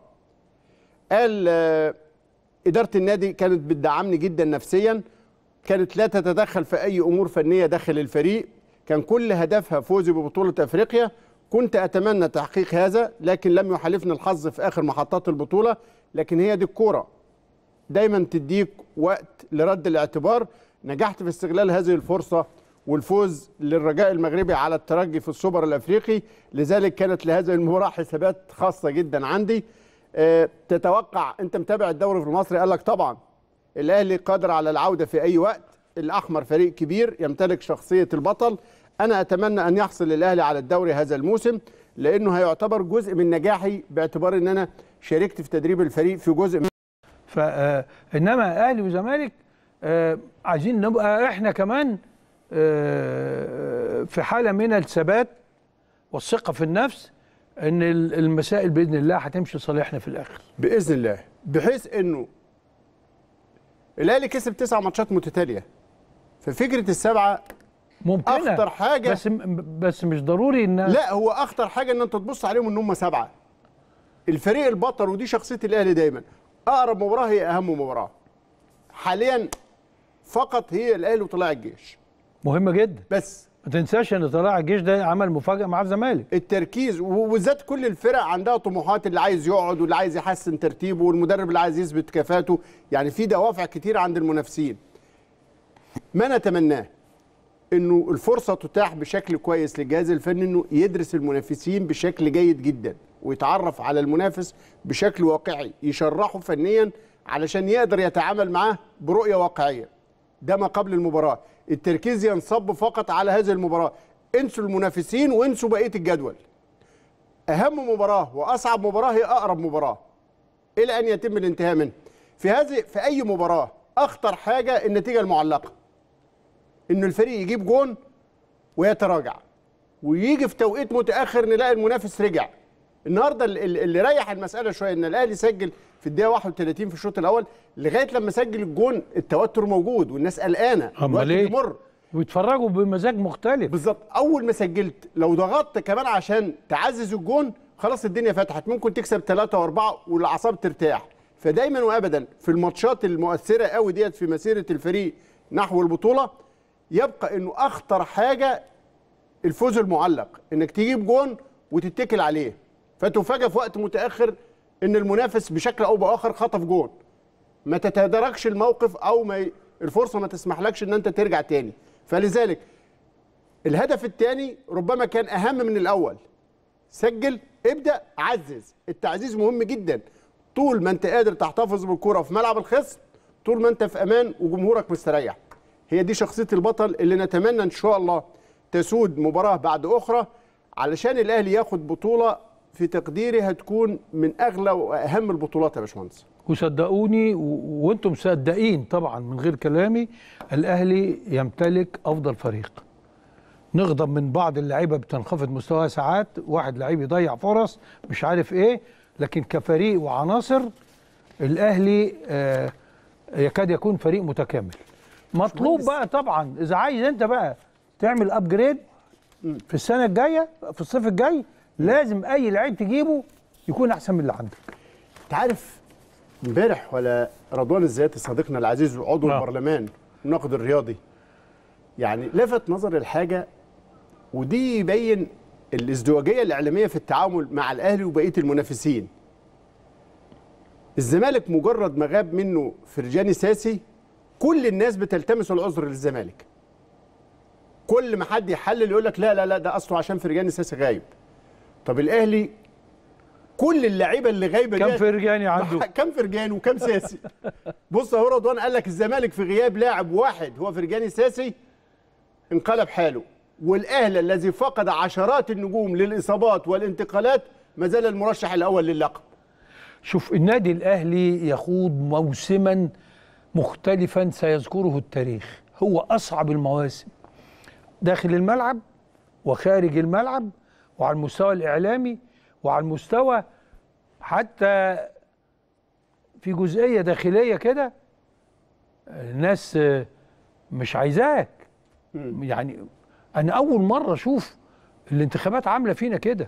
قال آه، اداره النادي كانت بتدعمني جدا نفسيا كانت لا تتدخل في اي امور فنيه داخل الفريق كان كل هدفها فوزي ببطوله افريقيا كنت اتمنى تحقيق هذا لكن لم يحالفني الحظ في اخر محطات البطوله لكن هي دي الكوره دايما تديك وقت لرد الاعتبار نجحت في استغلال هذه الفرصه والفوز للرجاء المغربي على الترجي في السوبر الافريقي لذلك كانت لهذه المباراه حسابات خاصه جدا عندي آه، تتوقع انت متابع الدوري في المصري قال لك طبعا الاهلي قادر على العوده في اي وقت الاحمر فريق كبير يمتلك شخصيه البطل انا اتمنى ان يحصل الاهلي على الدوري هذا الموسم لانه هيعتبر جزء من نجاحي باعتبار ان انا شاركت في تدريب الفريق في جزء من فانما اهلي وزمالك آه، عايزين نبقى احنا كمان آه، في حاله من الثبات والثقه في النفس ان ال- المسائل باذن الله هتمشي صالحنا في الاخر باذن الله بحيث انه الاهلي كسب تسع ماتشات متتاليه ففكره السبعه ممكنه أخطر حاجة- بس بس مش ضروري ان لا هو اخطر حاجه ان انت تبص عليهم ان هم سبعه الفريق البطل ودي شخصيه الاهلي دايما اقرب مباراه هي اهم مباراه حاليا فقط هي الاهلي وطلائع الجيش مهمه جدا بس ما تنساش ان طلائع الجيش ده عمل مفاجاه مع الزمالك التركيز وبالذات كل الفرق عندها طموحات اللي عايز يقعد واللي عايز يحسن ترتيبه والمدرب اللي عايز يثبت كفاءته يعني في دوافع كتير عند المنافسين ما نتمناه انه الفرصه تتاح بشكل كويس للجهاز الفني انه يدرس المنافسين بشكل جيد جدا ويتعرف على المنافس بشكل واقعي يشرحه فنيا علشان يقدر يتعامل معاه برؤيه واقعيه ده ما قبل المباراه التركيز ينصب فقط على هذه المباراه انسوا المنافسين وانسوا بقيه الجدول اهم مباراه واصعب مباراه هي اقرب مباراه الى ان يتم الانتهاء منها في هذه في اي مباراه اخطر حاجه النتيجه المعلقه انه الفريق يجيب جون ويتراجع ويجي في توقيت متاخر نلاقي المنافس رجع النهارده ال- ال- اللي ريح المساله شويه ان الاهلي سجل في الدقيقه 31 في الشوط الاول لغايه لما سجل الجون التوتر موجود والناس قلقانه الوقت امال ايه بيمر ويتفرجوا بمزاج مختلف بالظبط اول ما سجلت لو ضغطت كمان عشان تعزز الجون خلاص الدنيا فتحت ممكن تكسب ثلاثة وأربعة والأعصاب ترتاح فدايما وأبدا في الماتشات المؤثرة قوي ديت في مسيرة الفريق نحو البطولة يبقى إنه أخطر حاجة الفوز المعلق إنك تجيب جون وتتكل عليه فتفاجأ في وقت متأخر إن المنافس بشكل أو بآخر خطف جون ما تتداركش الموقف أو ما ي... الفرصة ما تسمحلكش إن أنت ترجع تاني فلذلك الهدف الثاني ربما كان اهم من الاول سجل ابدا عزز التعزيز مهم جدا طول ما انت قادر تحتفظ بالكره في ملعب الخصم طول ما انت في امان وجمهورك مستريح هي دي شخصيه البطل اللي نتمنى ان شاء الله تسود مباراه بعد اخرى علشان الاهلي ياخد بطوله في تقديري هتكون من اغلى واهم البطولات يا باشمهندس وصدقوني و- وانتم مصدقين طبعا من غير كلامي الاهلي يمتلك افضل فريق نغضب من بعض اللعيبه بتنخفض مستواها ساعات واحد لعيب يضيع فرص مش عارف ايه لكن كفريق وعناصر الاهلي آه يكاد يكون فريق متكامل مطلوب بقى طبعا اذا عايز انت بقى تعمل ابجريد في السنه الجايه في الصيف الجاي لازم اي لعيب تجيبه يكون احسن من اللي عندك انت عارف امبارح ولا رضوان الزياتي صديقنا العزيز عضو آه. البرلمان الناقد الرياضي يعني لفت نظر الحاجه ودي يبين الازدواجيه الاعلاميه في التعامل مع الاهلي وبقيه المنافسين الزمالك مجرد ما غاب منه فرجاني ساسي كل الناس بتلتمس العذر للزمالك كل ما حد يحلل يقول لك لا لا لا ده اصله عشان فرجاني ساسي غايب طب الاهلي كل اللعيبه اللي غايبه كم ديت- فرجاني عنده كم فرجان وكم ساسي بص اهو رضوان قال لك الزمالك في غياب لاعب واحد هو فرجاني ساسي انقلب حاله والاهلي الذي فقد عشرات النجوم للاصابات والانتقالات ما زال المرشح الاول للقب شوف النادي الاهلي يخوض موسما مختلفا سيذكره التاريخ هو اصعب المواسم داخل الملعب وخارج الملعب وعلى المستوى الاعلامي وعلى المستوى حتى في جزئيه داخليه كده الناس آه، مش عايزاك يعني انا اول مره اشوف الانتخابات عامله فينا كده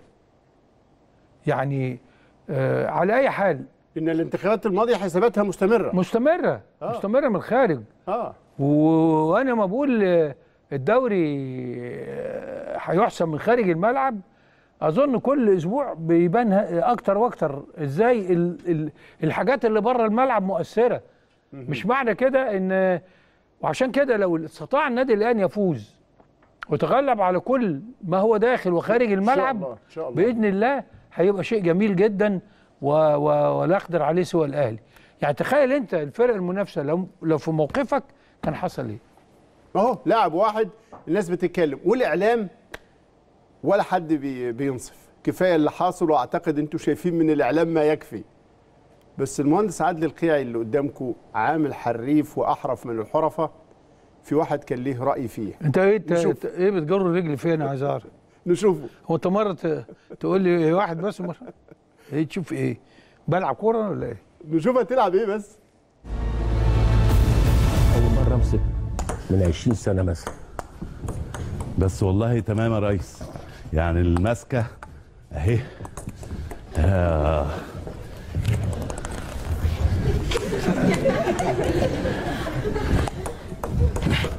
يعني آه على اي حال ان الانتخابات الماضيه حساباتها مستمره مستمره آه. مستمره من الخارج اه و- وانا ما بقول آه، الدوري آه، هيحسم من خارج الملعب اظن كل اسبوع بيبان ه- اكتر واكتر ازاي ال- ال- الحاجات اللي بره الملعب مؤثره مش معنى كده ان وعشان كده لو استطاع النادي الان يفوز وتغلب على كل ما هو داخل وخارج الملعب الله، إن شاء الله. باذن الله هيبقى شيء جميل جدا و... و... ولا يقدر عليه سوى الاهلي يعني تخيل انت الفرق المنافسه لو لو في موقفك كان حصل ايه اهو لاعب واحد الناس بتتكلم والاعلام ولا حد بي بينصف كفايه اللي حاصل واعتقد انتوا شايفين من الاعلام ما يكفي بس المهندس عادل القيعي اللي قدامكم عامل حريف واحرف من الحرفه في واحد كان ليه راي فيه انت ايه ت... نشوف. ت- ايه بتجر رجلي فين يا عايز اعرف نشوفه هو انت مره ت... تقول لي واحد بس مره ايه تشوف ايه بلعب كوره ولا ايه نشوف هتلعب ايه بس اول مره امسك من 20 سنه مثلا بس والله تمام يا ريس يعني الماسكه اهي آه.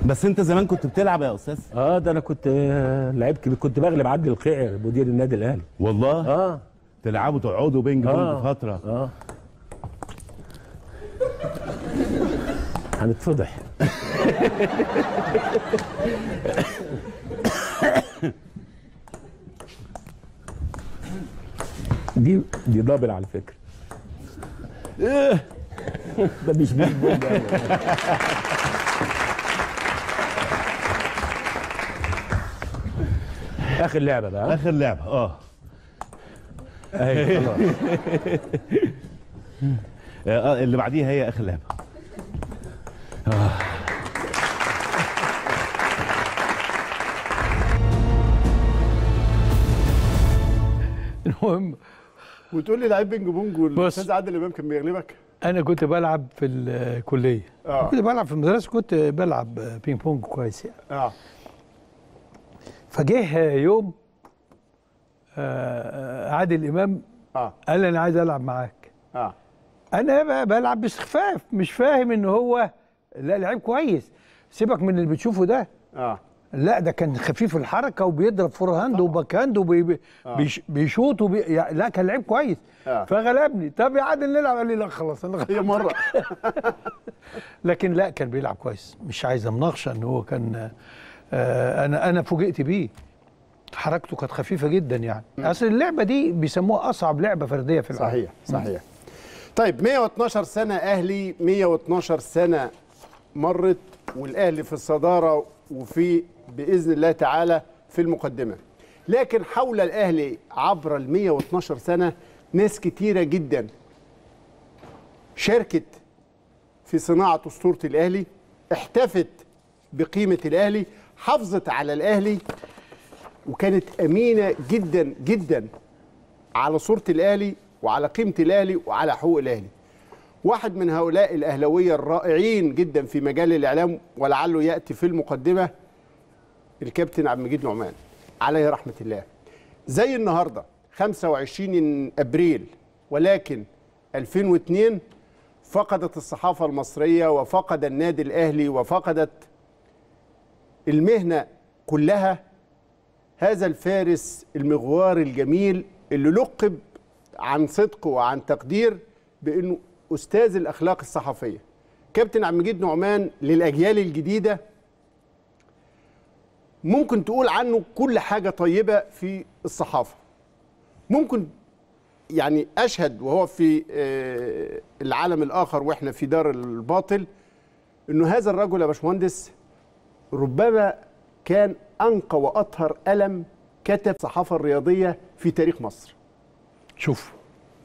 بس انت زمان كنت بتلعب يا استاذ اه ده انا كنت آه، لعيب كبير كنت بغلب عدلي القيعي مدير النادي الاهلي والله اه تلعبوا تقعدوا بينج بونج آه. فتره اه هنتفضح دي دي دبل على فكره ده مش بيج بونج يعني. اخر لعبه بقى ها؟ اخر لعبه اه اهي خلاص آه، اللي بعديها هي اخر لعبه المهم وتقول لي لعيب بينج بونج والاستاذ عادل امام كان بيغلبك انا كنت بلعب في الكليه اه كنت بلعب في المدرسه كنت بلعب بينج بونج كويس يعني اه فجه يوم آه، عادل امام اه قال لي انا عايز العب معاك اه انا بقى بلعب باستخفاف مش فاهم ان هو لا لعيب كويس سيبك من اللي بتشوفه ده اه لا ده كان خفيف الحركه وبيضرب فور هاند وباك هاند وبي بيش بيشوط وبي... يعني لا كان لعيب كويس آه. فغلبني طب يا عادل نلعب قال لي لا خلاص انا هي مره لكن لا كان بيلعب كويس مش عايز مناقشه ان هو كان آه انا انا فوجئت بيه حركته كانت خفيفه جدا يعني اصل اللعبه دي بيسموها اصعب لعبه فرديه في العالم صحيح صحيح طيب 112 سنه اهلي 112 سنه مرت والاهلي في الصداره وفي باذن الله تعالى في المقدمه لكن حول الاهلي عبر ال 112 سنه ناس كتيره جدا شاركت في صناعه اسطوره الاهلي احتفت بقيمه الاهلي حافظت على الاهلي وكانت امينه جدا جدا على صوره الاهلي وعلى قيمه الاهلي وعلى حقوق الاهلي واحد من هؤلاء الاهلاويه الرائعين جدا في مجال الاعلام ولعله ياتي في المقدمه الكابتن عبد المجيد نعمان عليه رحمه الله زي النهارده 25 ابريل ولكن 2002 فقدت الصحافه المصريه وفقد النادي الاهلي وفقدت المهنه كلها هذا الفارس المغوار الجميل اللي لقب عن صدق وعن تقدير بانه استاذ الاخلاق الصحفيه كابتن عبد المجيد نعمان للاجيال الجديده ممكن تقول عنه كل حاجه طيبه في الصحافه ممكن يعني اشهد وهو في آه، العالم الاخر واحنا في دار الباطل انه هذا الرجل يا باشمهندس ربما كان انقى واطهر قلم كتب الصحافه الرياضيه في تاريخ مصر شوف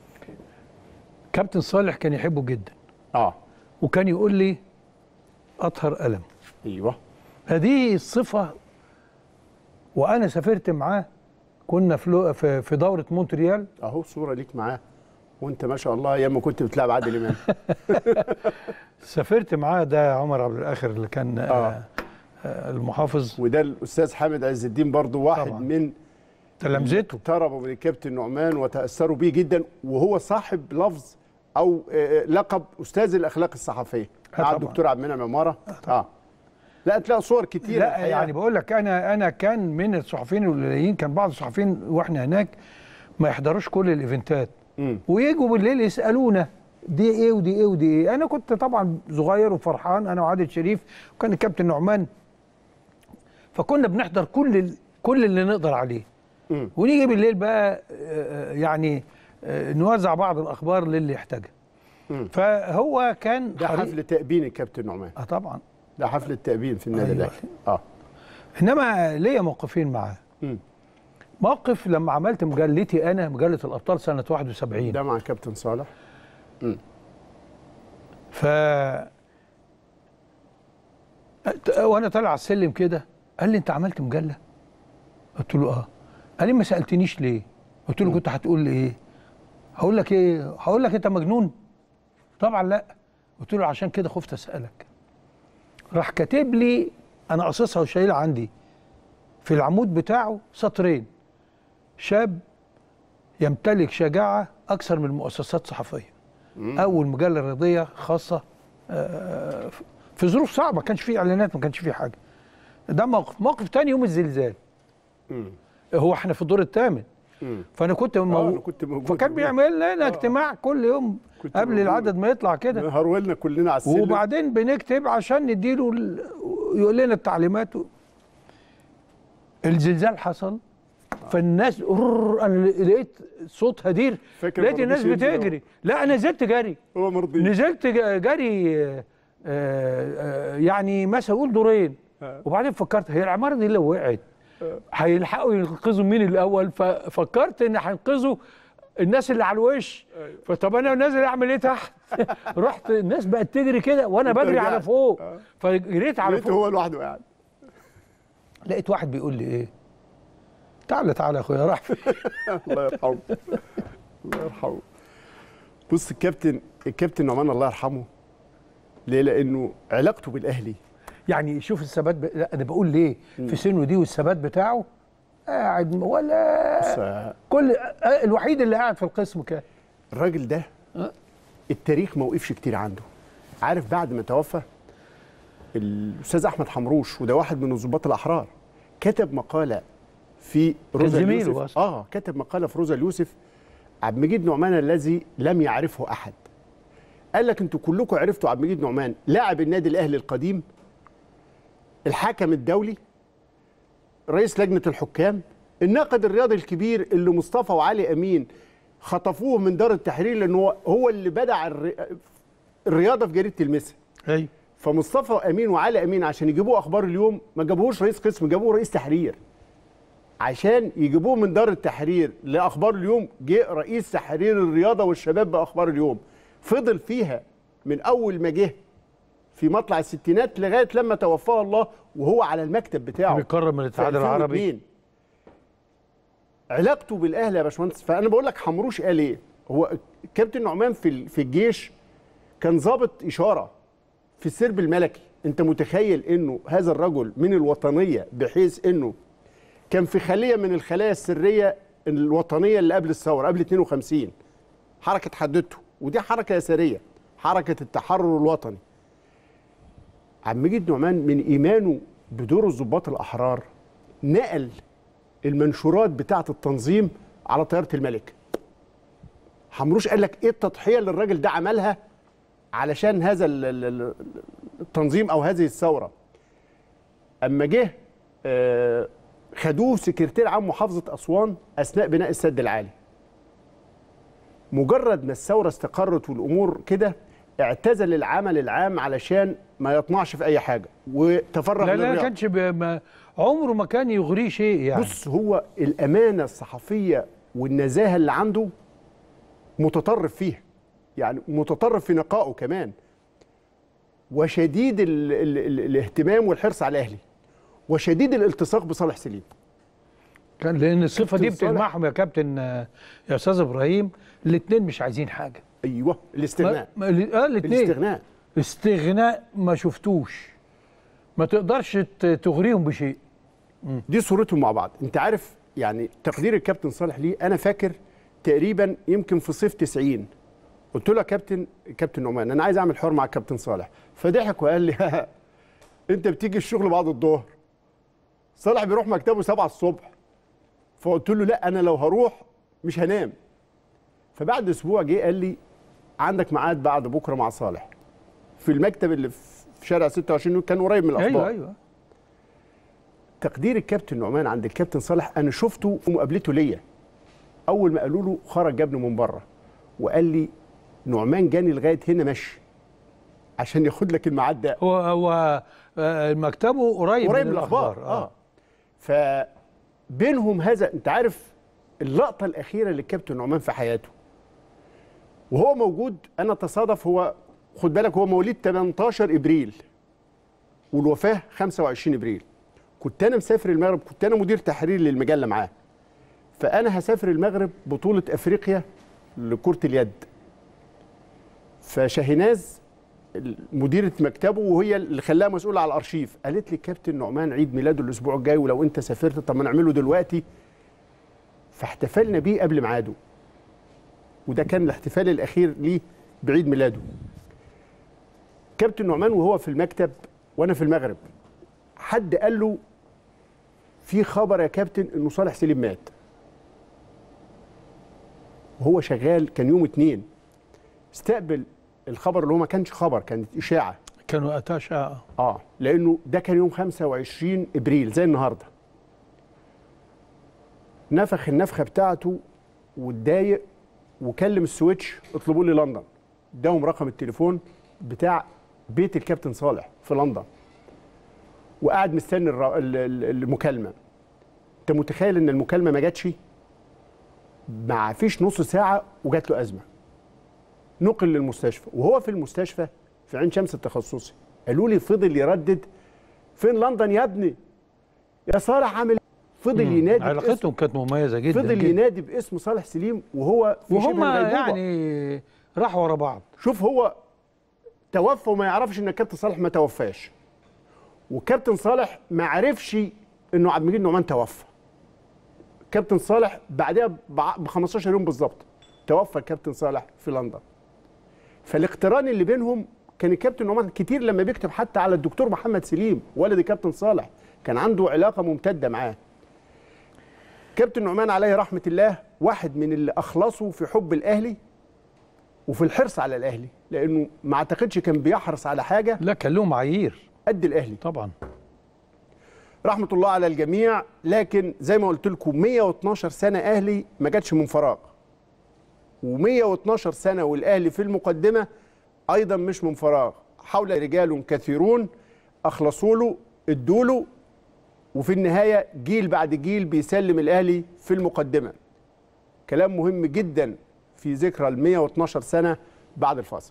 كابتن صالح كان يحبه جدا اه وكان يقول لي اطهر قلم ايوه هذه الصفه وانا سافرت معاه كنا في لو- في في دوره مونتريال اهو صوره ليك معاه وانت ما شاء الله ايام ما كنت بتلعب عادل امام سافرت معاه ده عمر عبد الاخر اللي كان آه. آه المحافظ وده الاستاذ حامد عز الدين برضو واحد طبعاً. من تلامذته اقتربوا من الكابتن نعمان وتاثروا بيه جدا وهو صاحب لفظ او آه، لقب استاذ الاخلاق الصحفيه آه مع طبعاً. الدكتور عبد المنعم عماره اه لا تلاقي صور كتير لا يعني بقول لك انا انا كان من الصحفيين القليلين كان بعض الصحفيين واحنا هناك ما يحضروش كل الايفنتات مم. ويجوا بالليل يسالونا دي ايه ودي ايه ودي ايه انا كنت طبعا صغير وفرحان انا وعادل شريف وكان الكابتن نعمان فكنا بنحضر كل ال- كل اللي نقدر عليه مم. ونيجي بالليل بقى آه، يعني آه، نوزع بعض الاخبار للي يحتاجها مم. فهو كان ده حريص- حفل تأبين الكابتن نعمان اه طبعا ده حفل التأبين في النادي أيوة. الاهلي اه انما ليا موقفين معاه مم. موقف لما عملت مجلتي انا مجله الابطال سنه 71 ده مع الكابتن صالح ف وانا طالع على السلم كده قال لي انت عملت مجله قلت له اه قال لي ما سالتنيش ليه قلت له كنت هتقول لي ايه هقول لك ايه هقول لك انت مجنون طبعا لا قلت له عشان كده خفت اسالك راح كاتب لي انا قاصصها وشايلها عندي في العمود بتاعه سطرين شاب يمتلك شجاعه اكثر من مؤسسات صحفيه اول مجله رياضيه خاصه آه، في ظروف صعبه ما كانش فيه اعلانات ما كانش فيه حاجه ده موقف موقف تاني يوم الزلزال هو احنا في الدور الثامن فانا كنت مو... أنا كنت موجود فكان بيعمل لنا اجتماع كل يوم كنت قبل موجود. العدد ما يطلع كده هرولنا كلنا على السلم وبعدين بنكتب عشان نديله ال... يقول لنا التعليمات و... الزلزال حصل فالناس أرر انا لقيت صوت هدير فاكر لقيت ما الناس رضيش ينزل بتجري لا انا نزلت جري هو مرضي نزلت ج- جري آه، آه، يعني مثلا اقول دورين وبعدين فكرت هي العماره دي لو وقعت هيلحقوا ينقذوا مين الاول ففكرت ان هينقذوا الناس اللي على الوش فطب انا نازل اعمل ايه تحت رحت الناس بقت تجري كده وانا أنت بجري على رجعت. فوق آه. فجريت على لقيته فوق هو لوحده قاعد لقيت واحد بيقول لي ايه تعالى تعالى يا اخويا راح فين الله يرحمه الله يرحمه بص الكابتن الكابتن نعمان الله يرحمه ليه لانه علاقته بالاهلي يعني شوف الثبات ب... لا انا بقول ليه في سنه دي والثبات بتاعه قاعد ولا بص، كل آه، الوحيد اللي قاعد في القسم كان الراجل ده التاريخ ما وقفش كتير عنده عارف بعد ما توفى الاستاذ احمد حمروش وده واحد من الضباط الاحرار كتب مقاله في روزا زميله اليوسف أصلاً. اه كتب مقاله في روزا اليوسف عبد المجيد نعمان الذي لم يعرفه احد قال لك انتوا كلكم عرفتوا عبد المجيد نعمان لاعب النادي الاهلي القديم الحكم الدولي رئيس لجنه الحكام الناقد الرياضي الكبير اللي مصطفى وعلي امين خطفوه من دار التحرير لانه هو- هو اللي بدع الر- الرياضه في جريده المسا ايوه فمصطفى امين وعلي امين عشان يجيبوه اخبار اليوم ما جابوهوش رئيس قسم جابوه رئيس تحرير عشان يجيبوه من دار التحرير لاخبار اليوم جه رئيس تحرير الرياضه والشباب باخبار اليوم فضل فيها من اول ما جه في مطلع الستينات لغايه لما توفاه الله وهو على المكتب بتاعه بيكرم الاتحاد في العربي 2002. علاقته بالاهلي يا باشمهندس فانا بقول لك حمروش قال ايه هو كابتن نعمان في ال- في الجيش كان ضابط اشاره في السرب الملكي انت متخيل انه هذا الرجل من الوطنيه بحيث انه كان في خليه من الخلايا السريه الوطنيه اللي قبل الثوره قبل 52 حركه حددته ودي حركه يساريه حركه التحرر الوطني عبد المجيد نعمان من ايمانه بدور الضباط الاحرار نقل المنشورات بتاعه التنظيم على طياره الملك حمروش قال لك ايه التضحيه اللي الراجل ده عملها علشان هذا ال- ال- ال- التنظيم او هذه الثوره اما جه آه، خدوه سكرتير عام محافظه اسوان اثناء بناء السد العالي مجرد ما الثوره استقرت والامور كده اعتزل العمل العام علشان ما يطمعش في اي حاجه وتفرغ لا لا ما للرياضة. كانش ب... ما عمره ما كان يغريه شيء يعني بص هو الامانه الصحفيه والنزاهه اللي عنده متطرف فيها يعني متطرف في نقائه كمان وشديد ال ال ال الاهتمام والحرص على الاهلي وشديد الالتصاق بصالح سليم كان لان الصفه دي كابتن صالح. بتجمعهم يا كابتن آه، يا استاذ ابراهيم الاثنين مش عايزين حاجه ايوه الاستغناء ما... ما... اه الاثنين الاستغناء استغناء ما شفتوش ما تقدرش ت- تغريهم بشيء دي صورتهم مع بعض انت عارف يعني تقدير الكابتن صالح ليه انا فاكر تقريبا يمكن في صيف 90 قلت له يا كابتن كابتن نعمان انا عايز اعمل حوار مع الكابتن صالح فضحك وقال لي انت بتيجي الشغل بعد الظهر صالح بيروح مكتبه 7 الصبح فقلت له لا انا لو هروح مش هنام فبعد اسبوع جه قال لي عندك ميعاد بعد بكره مع صالح في المكتب اللي في شارع 26 كان قريب من الاخبار ايوه ايوه تقدير الكابتن نعمان عند الكابتن صالح انا شفته في مقابلته ليا اول ما قالوا له خرج جابني من بره وقال لي نعمان جاني لغايه هنا مشي عشان ياخد لك الميعاد ده هو هو آه، مكتبه قريب, قريب من من الاخبار اه, اه فبينهم هذا انت عارف اللقطه الاخيره للكابتن نعمان في حياته وهو موجود انا تصادف هو خد بالك هو مواليد 18 ابريل والوفاه 25 ابريل كنت انا مسافر المغرب كنت انا مدير تحرير للمجله معاه فانا هسافر المغرب بطوله افريقيا لكره اليد فشاهيناز مديره مكتبه وهي اللي خلاها مسؤوله على الارشيف قالت لي كابتن نعمان عيد ميلاده الاسبوع الجاي ولو انت سافرت طب ما نعمله دلوقتي فاحتفلنا بيه قبل ميعاده وده كان الاحتفال الاخير ليه بعيد ميلاده كابتن نعمان وهو في المكتب وانا في المغرب حد قال له في خبر يا كابتن انه صالح سليم مات وهو شغال كان يوم اتنين استقبل الخبر اللي هو ما كانش خبر كانت اشاعه كانوا وقتها شقة اه لانه ده كان يوم 25 ابريل زي النهارده نفخ النفخه بتاعته واتضايق وكلم السويتش اطلبوا لي لندن اداهم رقم التليفون بتاع بيت الكابتن صالح في لندن وقعد مستني الر- ال- ال- المكالمه انت متخيل ان المكالمه ما جاتش ما فيش نص ساعه وجات له ازمه نقل للمستشفى وهو في المستشفى في عين شمس التخصصي قالوا لي فضل يردد فين لندن يا ابني يا صالح عامل إيه؟ فضل ينادي باسم- علاقتهم كانت مميزة جدا فضل جدا. ينادي باسم صالح سليم وهو في وهم شبه الغيبوبة. يعني راحوا ورا بعض شوف هو توفى وما يعرفش ان الكابتن صالح ما توفاش وكابتن صالح ما عرفش انه عبد المجيد نعمان توفى كابتن صالح بعدها ب 15 يوم بالظبط توفى الكابتن صالح في لندن فالاقتران اللي بينهم كان الكابتن نعمان كتير لما بيكتب حتى على الدكتور محمد سليم ولد الكابتن صالح كان عنده علاقه ممتده معاه كابتن نعمان عليه رحمه الله واحد من اللي اخلصوا في حب الاهلي وفي الحرص على الاهلي لانه ما اعتقدش كان بيحرص على حاجه لا كان له معايير قد الاهلي طبعا رحمه الله على الجميع لكن زي ما قلت لكم 112 سنه اهلي ما جاتش من فراغ و112 سنه والاهلي في المقدمه ايضا مش من فراغ حول رجال كثيرون اخلصوا له ادوا له وفي النهايه جيل بعد جيل بيسلم الاهلي في المقدمه كلام مهم جدا في ذكرى ال 112 سنه بعد الفاصل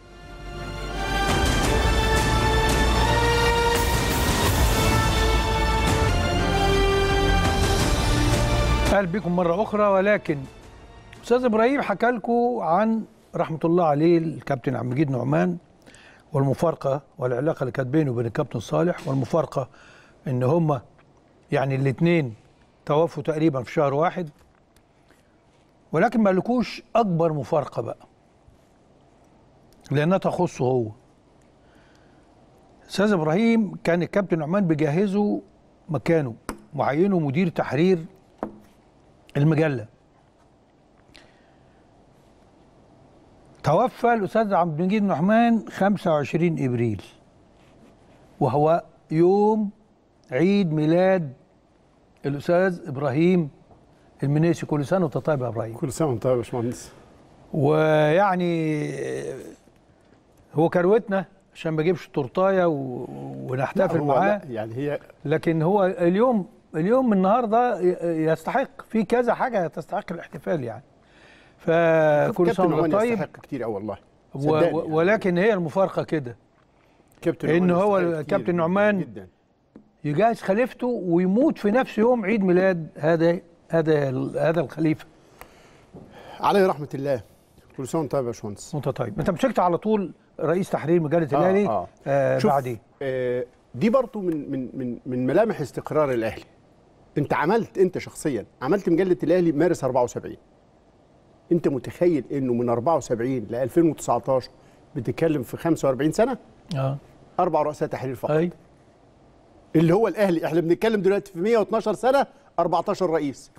اهلا بكم مره اخرى ولكن استاذ ابراهيم حكى لكم عن رحمه الله عليه الكابتن عبد المجيد نعمان والمفارقه والعلاقه اللي كانت بينه وبين الكابتن صالح والمفارقه ان هم يعني الاثنين توفوا تقريبا في شهر واحد ولكن ما لكوش اكبر مفارقه بقى لانها تخصه هو استاذ ابراهيم كان الكابتن نعمان بيجهزه مكانه معينه مدير تحرير المجله توفى الاستاذ عبد المجيد نعمان 25 ابريل وهو يوم عيد ميلاد الاستاذ ابراهيم المنيسي كل سنه وانت طيب يا ابراهيم كل سنه وانت طيب يا باشمهندس ويعني هو كروتنا عشان ما اجيبش تورتايه و... ونحتفل هو معاه لا، يعني هي لكن هو اليوم اليوم النهارده ي- يستحق في كذا حاجه تستحق الاحتفال يعني فكل كابتن سنه نعمان وانت طيب يستحق كتير قوي والله و... صدقني و- يعني. ولكن هي المفارقه كده كابتن إن نعمان هو يستحق الكابتن كتير نعمان جدا يجهز خليفته ويموت في نفس يوم عيد ميلاد هذا هذا ال- هذا الخليفه عليه رحمه الله كل سنه وانت طيب يا باشمهندس وانت طيب انت مسكت على طول رئيس تحرير مجله آه، الاهلي آه. آه شوف، بعديه آه دي برضو من من من من ملامح استقرار الاهلي انت عملت انت شخصيا عملت مجله الاهلي مارس 74 انت متخيل انه من 74 ل 2019 بتتكلم في 45 سنه اه اربع رؤساء تحرير فقط اي اللي هو الاهلي احنا بنتكلم دلوقتي في 112 سنه 14 رئيس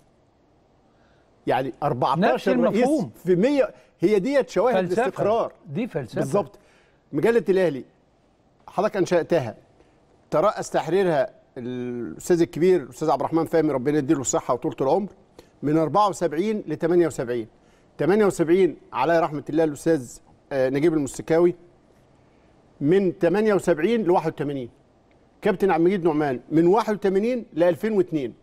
يعني 14 نفس رئيس المفهوم. في 100 هي ديت شواهد فلسفه الاستقرار دي فلسفه بالظبط مجله الاهلي حضرتك انشاتها ترأس تحريرها الاستاذ الكبير الاستاذ عبد الرحمن فهمي ربنا يديله الصحه وطولة العمر من 74 ل 78 78 على رحمه الله الاستاذ آه، نجيب المستكاوي من 78 ل 81 كابتن عبد المجيد نعمان من 81 ل 2002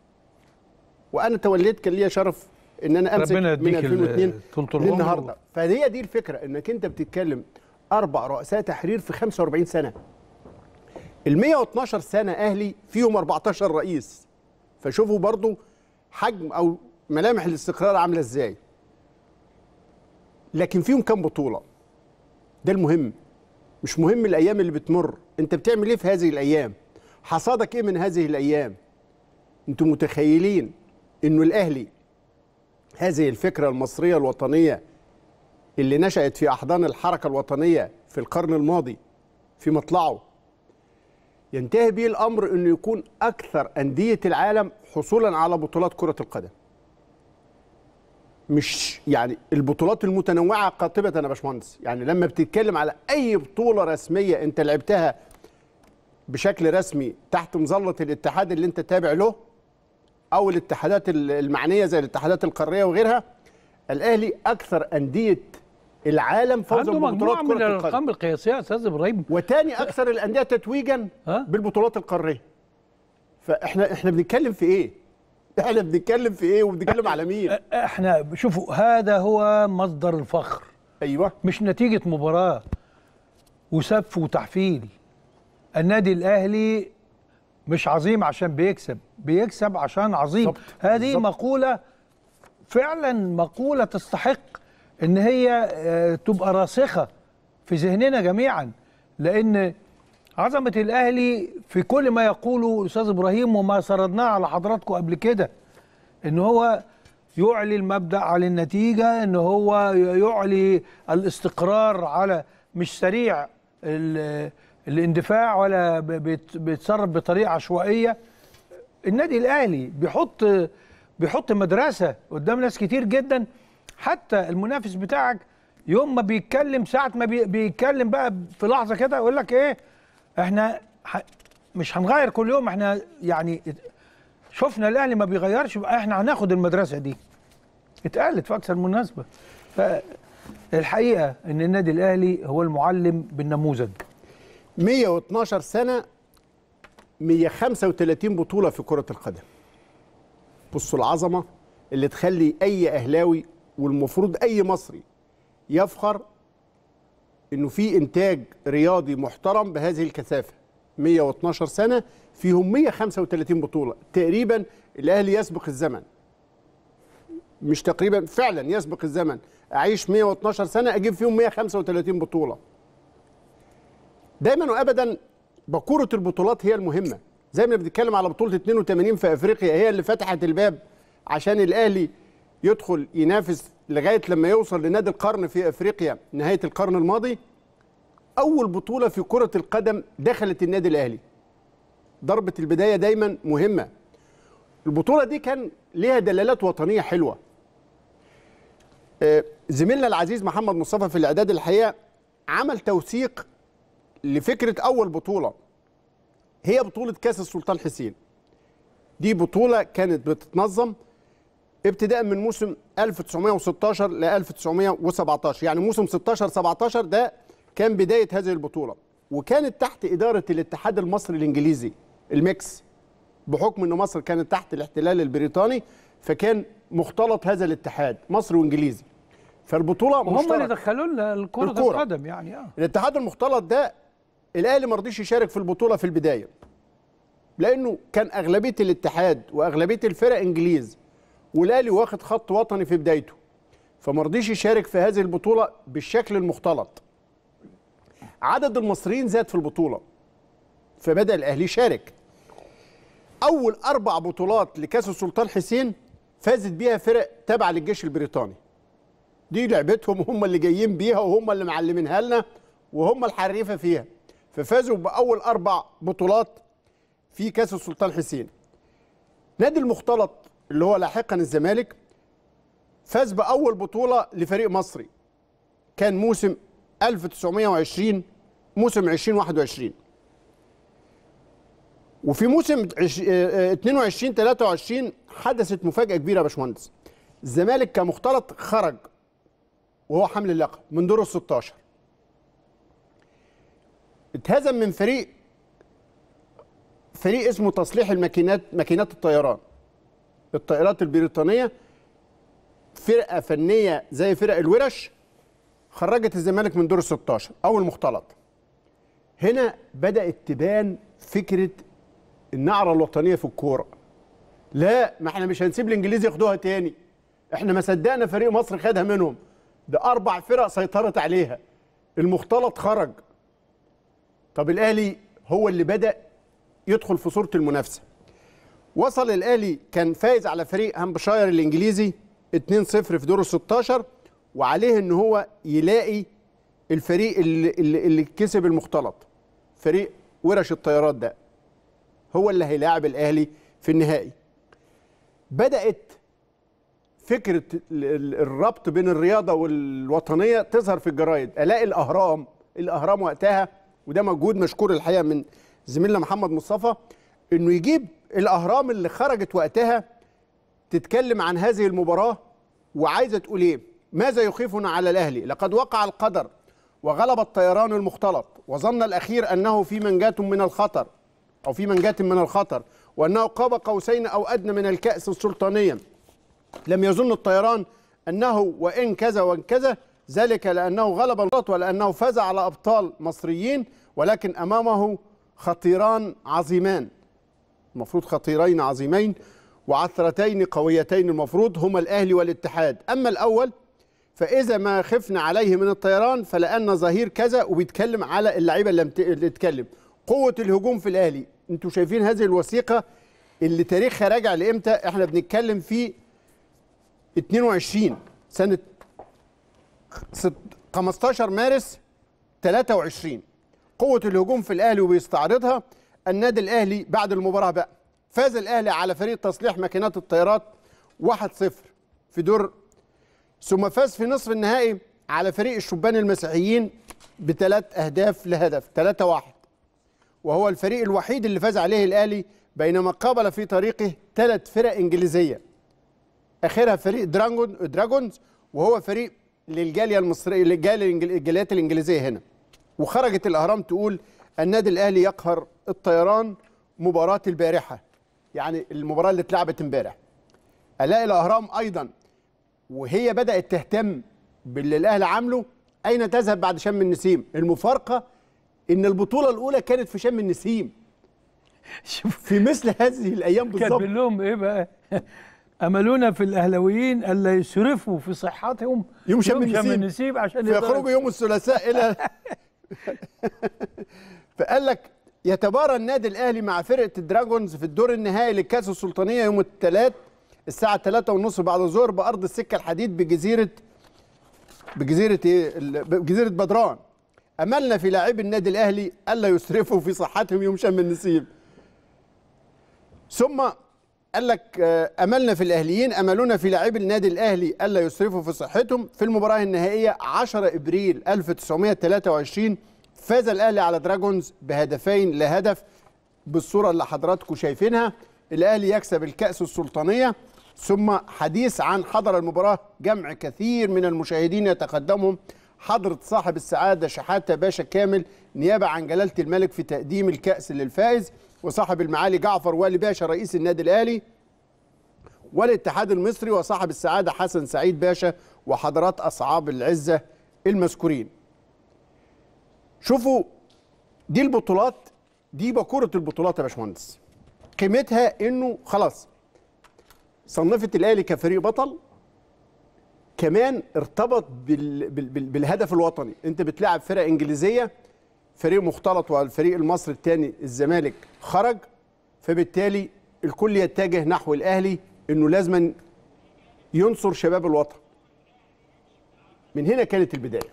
وانا توليت كان ليا شرف ان انا امسك ربنا من يديك ال- 2002 طولة العمر. للنهارده فهي دي الفكره انك انت بتتكلم اربع رؤساء تحرير في 45 سنه ال 112 سنه اهلي فيهم 14 رئيس فشوفوا برضو حجم او ملامح الاستقرار عامله ازاي لكن فيهم كام بطوله ده المهم مش مهم الايام اللي بتمر انت بتعمل ايه في هذه الايام حصادك ايه من هذه الايام انتم متخيلين انه الاهلي هذه الفكره المصريه الوطنيه اللي نشأت في احضان الحركه الوطنيه في القرن الماضي في مطلعه ينتهي به الامر انه يكون اكثر انديه العالم حصولا على بطولات كره القدم مش يعني البطولات المتنوعه قاطبه يا باشمهندس يعني لما بتتكلم على اي بطوله رسميه انت لعبتها بشكل رسمي تحت مظله الاتحاد اللي انت تابع له او الاتحادات المعنيه زي الاتحادات القاريه وغيرها الاهلي اكثر انديه العالم فوزا عنده مجموعه ببطولات من كره القدم الارقام القياسيه يا استاذ ابراهيم وتاني اكثر الانديه تتويجا ها؟ بالبطولات القاريه فاحنا احنا بنتكلم في ايه احنا بنتكلم في ايه وبنتكلم على مين احنا شوفوا هذا هو مصدر الفخر ايوه مش نتيجه مباراه وسف وتحفيل النادي الاهلي مش عظيم عشان بيكسب بيكسب عشان عظيم بالظبط، هذه بالظبط. مقوله فعلا مقوله تستحق ان هي آه، تبقى راسخه في ذهننا جميعا لان عظمه الاهلي في كل ما يقوله الاستاذ ابراهيم وما سردناه على حضراتكم قبل كده ان هو يعلي المبدا على النتيجه ان هو يعلي الاستقرار على مش سريع ال- الاندفاع ولا ب- بيت- بيتصرف بطريقه عشوائيه النادي الاهلي بيحط بيحط مدرسه قدام ناس كتير جدا حتى المنافس بتاعك يوم ما بيتكلم ساعه ما بي- بيتكلم بقى في لحظه كده يقول لك ايه احنا ح- مش هنغير كل يوم احنا يعني شفنا الاهلي ما بيغيرش يبقى احنا هناخد المدرسه دي اتقالت في اكثر من مناسبه فالحقيقه ان النادي الاهلي هو المعلم بالنموذج 112 سنه 135 بطوله في كره القدم بصوا العظمه اللي تخلي اي اهلاوي والمفروض اي مصري يفخر انه في انتاج رياضي محترم بهذه الكثافه 112 سنه فيهم 135 بطوله تقريبا الاهلي يسبق الزمن مش تقريبا فعلا يسبق الزمن اعيش 112 سنه اجيب فيهم 135 بطوله دايما وابدا بكوره البطولات هي المهمه زي ما بنتكلم على بطوله 82 في افريقيا هي اللي فتحت الباب عشان الاهلي يدخل ينافس لغايه لما يوصل لنادي القرن في افريقيا نهايه القرن الماضي اول بطوله في كره القدم دخلت النادي الاهلي ضربه البدايه دايما مهمه البطوله دي كان ليها دلالات وطنيه حلوه آه، زميلنا العزيز محمد مصطفى في الاعداد الحقيقه عمل توثيق لفكره اول بطوله هي بطوله كاس السلطان حسين دي بطوله كانت بتتنظم ابتداء من موسم 1916 ل 1917 يعني موسم 16 17 ده كان بدايه هذه البطوله وكانت تحت اداره الاتحاد المصري الانجليزي الميكس بحكم ان مصر كانت تحت الاحتلال البريطاني فكان مختلط هذا الاتحاد مصري وانجليزي فالبطوله وهم اللي مشتركه دخلوا لنا كره الكورة. القدم يعني اه الاتحاد المختلط ده الاهلي ما رضيش يشارك في البطوله في البدايه لانه كان اغلبيه الاتحاد واغلبيه الفرق انجليز والاهلي واخد خط وطني في بدايته فما رضيش يشارك في هذه البطوله بالشكل المختلط عدد المصريين زاد في البطوله فبدا الاهلي يشارك اول اربع بطولات لكاس السلطان حسين فازت بيها فرق تابعه للجيش البريطاني دي لعبتهم هم اللي جايين بيها وهم اللي معلمينها لنا وهم الحريفه فيها ففازوا باول اربع بطولات في كاس السلطان حسين نادي المختلط اللي هو لاحقا الزمالك فاز باول بطوله لفريق مصري كان موسم 1920 موسم 2021 وفي موسم عش- آه، آه، 22 23 حدثت مفاجاه كبيره يا باشمهندس الزمالك كمختلط خرج وهو حمل اللقب من دور ال 16 اتهزم من فريق فريق اسمه تصليح الماكينات ماكينات الطيران الطائرات البريطانيه فرقه فنيه زي فرق الورش خرجت الزمالك من دور ال 16 او المختلط هنا بدات تبان فكره النعره الوطنيه في الكوره لا ما احنا مش هنسيب الانجليز ياخدوها تاني احنا ما صدقنا فريق مصر خدها منهم ده اربع فرق سيطرت عليها المختلط خرج طب الاهلي هو اللي بدا يدخل في صوره المنافسه وصل الاهلي كان فايز على فريق هامبشاير الانجليزي 2-0 في دور ال 16 وعليه ان هو يلاقي الفريق اللي, اللي, اللي كسب المختلط فريق ورش الطيارات ده هو اللي هيلاعب الاهلي في النهائي بدات فكره ال- ال- الربط بين الرياضه والوطنيه تظهر في الجرايد الاقي الاهرام الاهرام وقتها وده مجهود مشكور الحقيقه من زميلنا محمد مصطفى انه يجيب الاهرام اللي خرجت وقتها تتكلم عن هذه المباراه وعايزه تقول ايه ماذا يخيفنا على الاهلي لقد وقع القدر وغلب الطيران المختلط وظن الاخير انه في منجاه من الخطر او في منجاه من الخطر وانه قاب قوسين او ادنى من الكاس السلطانيه لم يظن الطيران انه وان كذا وان كذا ذلك لانه غلب الغلط ولانه فاز على ابطال مصريين ولكن امامه خطيران عظيمان المفروض خطيرين عظيمين وعثرتين قويتين المفروض هما الاهلي والاتحاد اما الاول فاذا ما خفنا عليه من الطيران فلان ظهير كذا وبيتكلم على اللعيبه اللي مت- اللي اتكلم قوه الهجوم في الاهلي انتوا شايفين هذه الوثيقه اللي تاريخها راجع لامتى احنا بنتكلم في 22 سنه ست- 15 مارس 23 قوة الهجوم في الأهلي وبيستعرضها النادي الأهلي بعد المباراة بقى فاز الأهلي على فريق تصليح ماكينات الطيارات 1-0 في دور ثم فاز في نصف النهائي على فريق الشبان المسيحيين بثلاث أهداف لهدف 3-1 وهو الفريق الوحيد اللي فاز عليه الأهلي بينما قابل في طريقه ثلاث فرق إنجليزية اخرها فريق دراجون دراجونز وهو فريق للجاليه المصريه للجاليه الإنجل- الجاليات الانجليزيه هنا وخرجت الاهرام تقول النادي الاهلي يقهر الطيران مباراه البارحه يعني المباراه اللي اتلعبت امبارح الاقي الاهرام ايضا وهي بدات تهتم باللي الاهلي عامله اين تذهب بعد شم النسيم المفارقه ان البطوله الاولى كانت في شم النسيم شوف في مثل هذه الايام بالظبط كاتبين لهم ايه بقى املونا في الاهلاويين الا يسرفوا في صحتهم يوم شم النسيم. النسيم عشان يقدروا- فيخرجوا يوم الثلاثاء الى فقال لك يتبارى النادي الاهلي مع فرقه الدراجونز في الدور النهائي للكاس السلطانيه يوم الثلاث الساعه 3 ونص بعد الظهر بارض السكه الحديد بجزيره بجزيره ايه ال- بجزيره بدران املنا في لاعبي النادي الاهلي الا يسرفوا في صحتهم يوم شم النسيم ثم قال لك آه، املنا في الاهليين املنا في لاعبي النادي الاهلي الا يسرفوا في صحتهم في المباراه النهائيه 10 ابريل 1923 فاز الاهلي على دراجونز بهدفين لهدف بالصوره اللي حضراتكم شايفينها الاهلي يكسب الكاس السلطانيه ثم حديث عن حضر المباراه جمع كثير من المشاهدين يتقدمهم حضرة صاحب السعادة شحاتة باشا كامل نيابة عن جلالة الملك في تقديم الكأس للفائز وصاحب المعالي جعفر والي باشا رئيس النادي الأهلي والاتحاد المصري وصاحب السعادة حسن سعيد باشا وحضرات أصحاب العزة المذكورين شوفوا دي البطولات دي بكورة البطولات يا باشمهندس قيمتها انه خلاص صنفت الاهلي كفريق بطل كمان ارتبط بال... بال... بال... بالهدف الوطني انت بتلعب فرق انجليزيه فريق مختلط والفريق المصري الثاني الزمالك خرج فبالتالي الكل يتجه نحو الاهلي انه لازما ينصر شباب الوطن من هنا كانت البدايه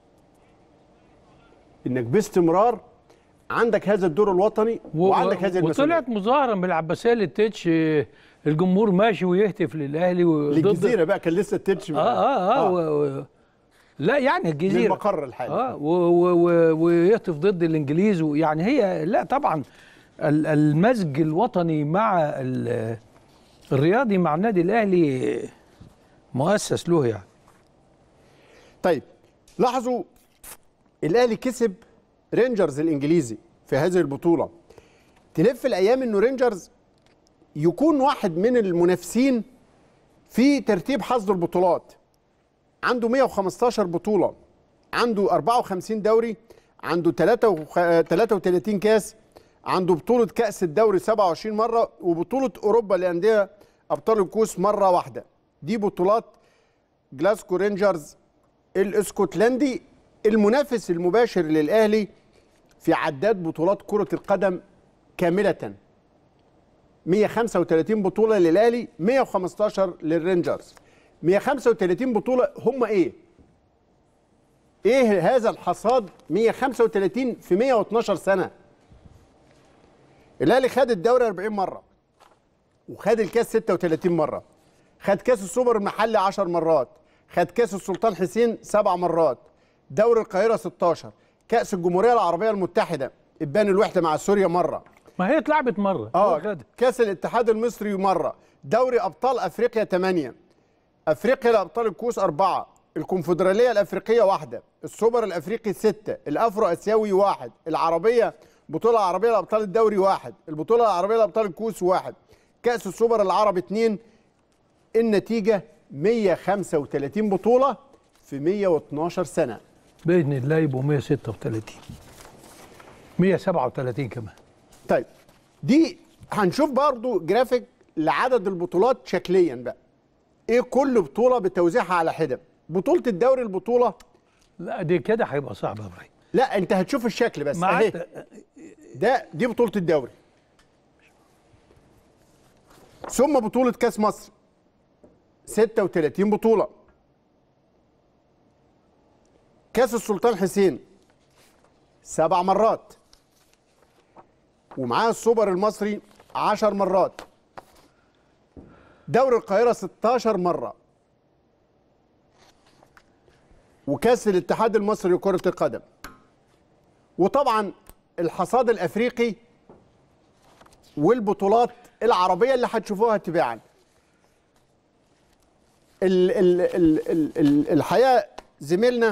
انك باستمرار عندك هذا الدور الوطني و- وعندك هذه المسؤوليه وطلعت مظاهره من العباسيه للتتش آه، الجمهور ماشي ويهتف للاهلي وضد للجزيره بقى كان لسه التتش اه اه اه, و... و... لا يعني الجزيره للمقر الحالي اه و... و... و... ويهتف ضد الانجليز ويعني هي لا طبعا ال- المزج الوطني مع ال... الرياضي مع النادي الاهلي مؤسس له يعني طيب لاحظوا الاهلي كسب رينجرز الانجليزي في هذه البطوله تلف الايام انه رينجرز يكون واحد من المنافسين في ترتيب حصد البطولات عنده 115 بطوله عنده 54 دوري عنده 33 كاس عنده بطوله كاس الدوري 27 مره وبطوله اوروبا لانديه ابطال الكؤوس مره واحده دي بطولات جلاسكو رينجرز الاسكتلندي المنافس المباشر للاهلي في عداد بطولات كره القدم كامله 135 بطوله للاهلي 115 للرينجرز 135 بطوله هم ايه ايه هذا الحصاد 135 في 112 سنه الاهلي خد الدوري 40 مره وخد الكاس 36 مره خد كاس السوبر المحلي 10 مرات خد كاس السلطان حسين سبع مرات دوري القاهره 16 كاس الجمهوريه العربيه المتحده ابان الوحده مع سوريا مره ما هي اتلعبت مره هو اه خدها. كاس الاتحاد المصري مره دوري ابطال افريقيا 8 افريقيا لابطال الكؤوس أربعة الكونفدراليه الافريقيه واحده السوبر الافريقي ستة الافرو اسيوي واحد العربيه بطوله عربيه لابطال الدوري واحد البطوله العربيه لابطال الكؤوس واحد كاس السوبر العربي اتنين النتيجه 135 بطوله في 112 سنه باذن الله يبقوا 136 137 كمان طيب دي هنشوف برضو جرافيك لعدد البطولات شكليا بقى ايه كل بطوله بتوزيعها على حدة بطوله الدوري البطوله لا دي كده هيبقى صعب يا ابراهيم لا انت هتشوف الشكل بس مع اهي ده دي بطوله الدوري ثم بطوله كاس مصر 36 بطوله كاس السلطان حسين سبع مرات ومعاه السوبر المصري 10 مرات دوري القاهره 16 مره وكاس الاتحاد المصري لكره القدم وطبعا الحصاد الافريقي والبطولات العربيه اللي هتشوفوها تباعا ال ال ال ال ال الحقيقه زميلنا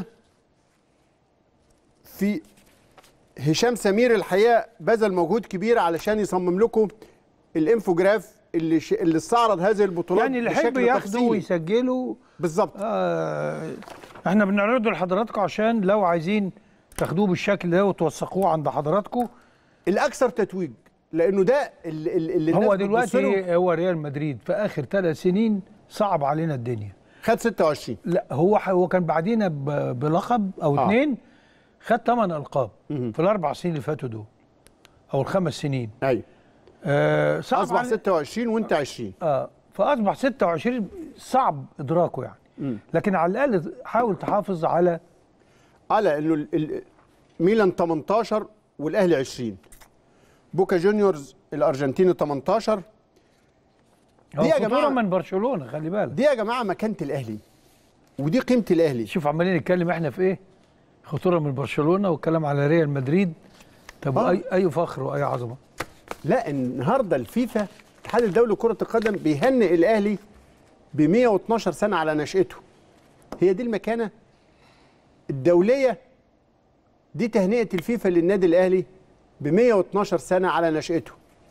في هشام سمير الحقيقه بذل مجهود كبير علشان يصمم لكم الانفوجراف اللي ش... اللي استعرض هذه البطولات يعني اللي يحب بشكل ياخده تفصيلي. ويسجله بالظبط آه احنا بنعرضه لحضراتكم عشان لو عايزين تاخدوه بالشكل ده وتوثقوه عند حضراتكم الاكثر تتويج لانه ده اللي, اللي هو الناس بتبص له. دلوقتي هو ريال مدريد في اخر ثلاث سنين صعب علينا الدنيا خد 26 لا هو ح- هو كان بعدينا ب- بلقب او آه. اثنين خد ثمان القاب في الاربع سنين اللي فاتوا دول او الخمس سنين ايوه آه صعب اصبح علي- 26 وانت 20 اه فاصبح 26 صعب ادراكه يعني لكن على الاقل حاول تحافظ على على انه ال- ال- ميلان 18 والاهلي 20 بوكا جونيورز الارجنتيني 18 هو دي يا خطوره جماعه من برشلونه خلي بالك دي يا جماعه مكانه الاهلي ودي قيمه الاهلي شوف عمالين نتكلم احنا في ايه خطوره من برشلونه والكلام على ريال مدريد طب آه. اي اي فخر واي عظمه لا النهارده الفيفا الاتحاد الدولي لكره القدم بيهنئ الاهلي ب 112 سنه على نشأته هي دي المكانه الدوليه دي تهنئه الفيفا للنادي الاهلي ب 112 سنه على نشأته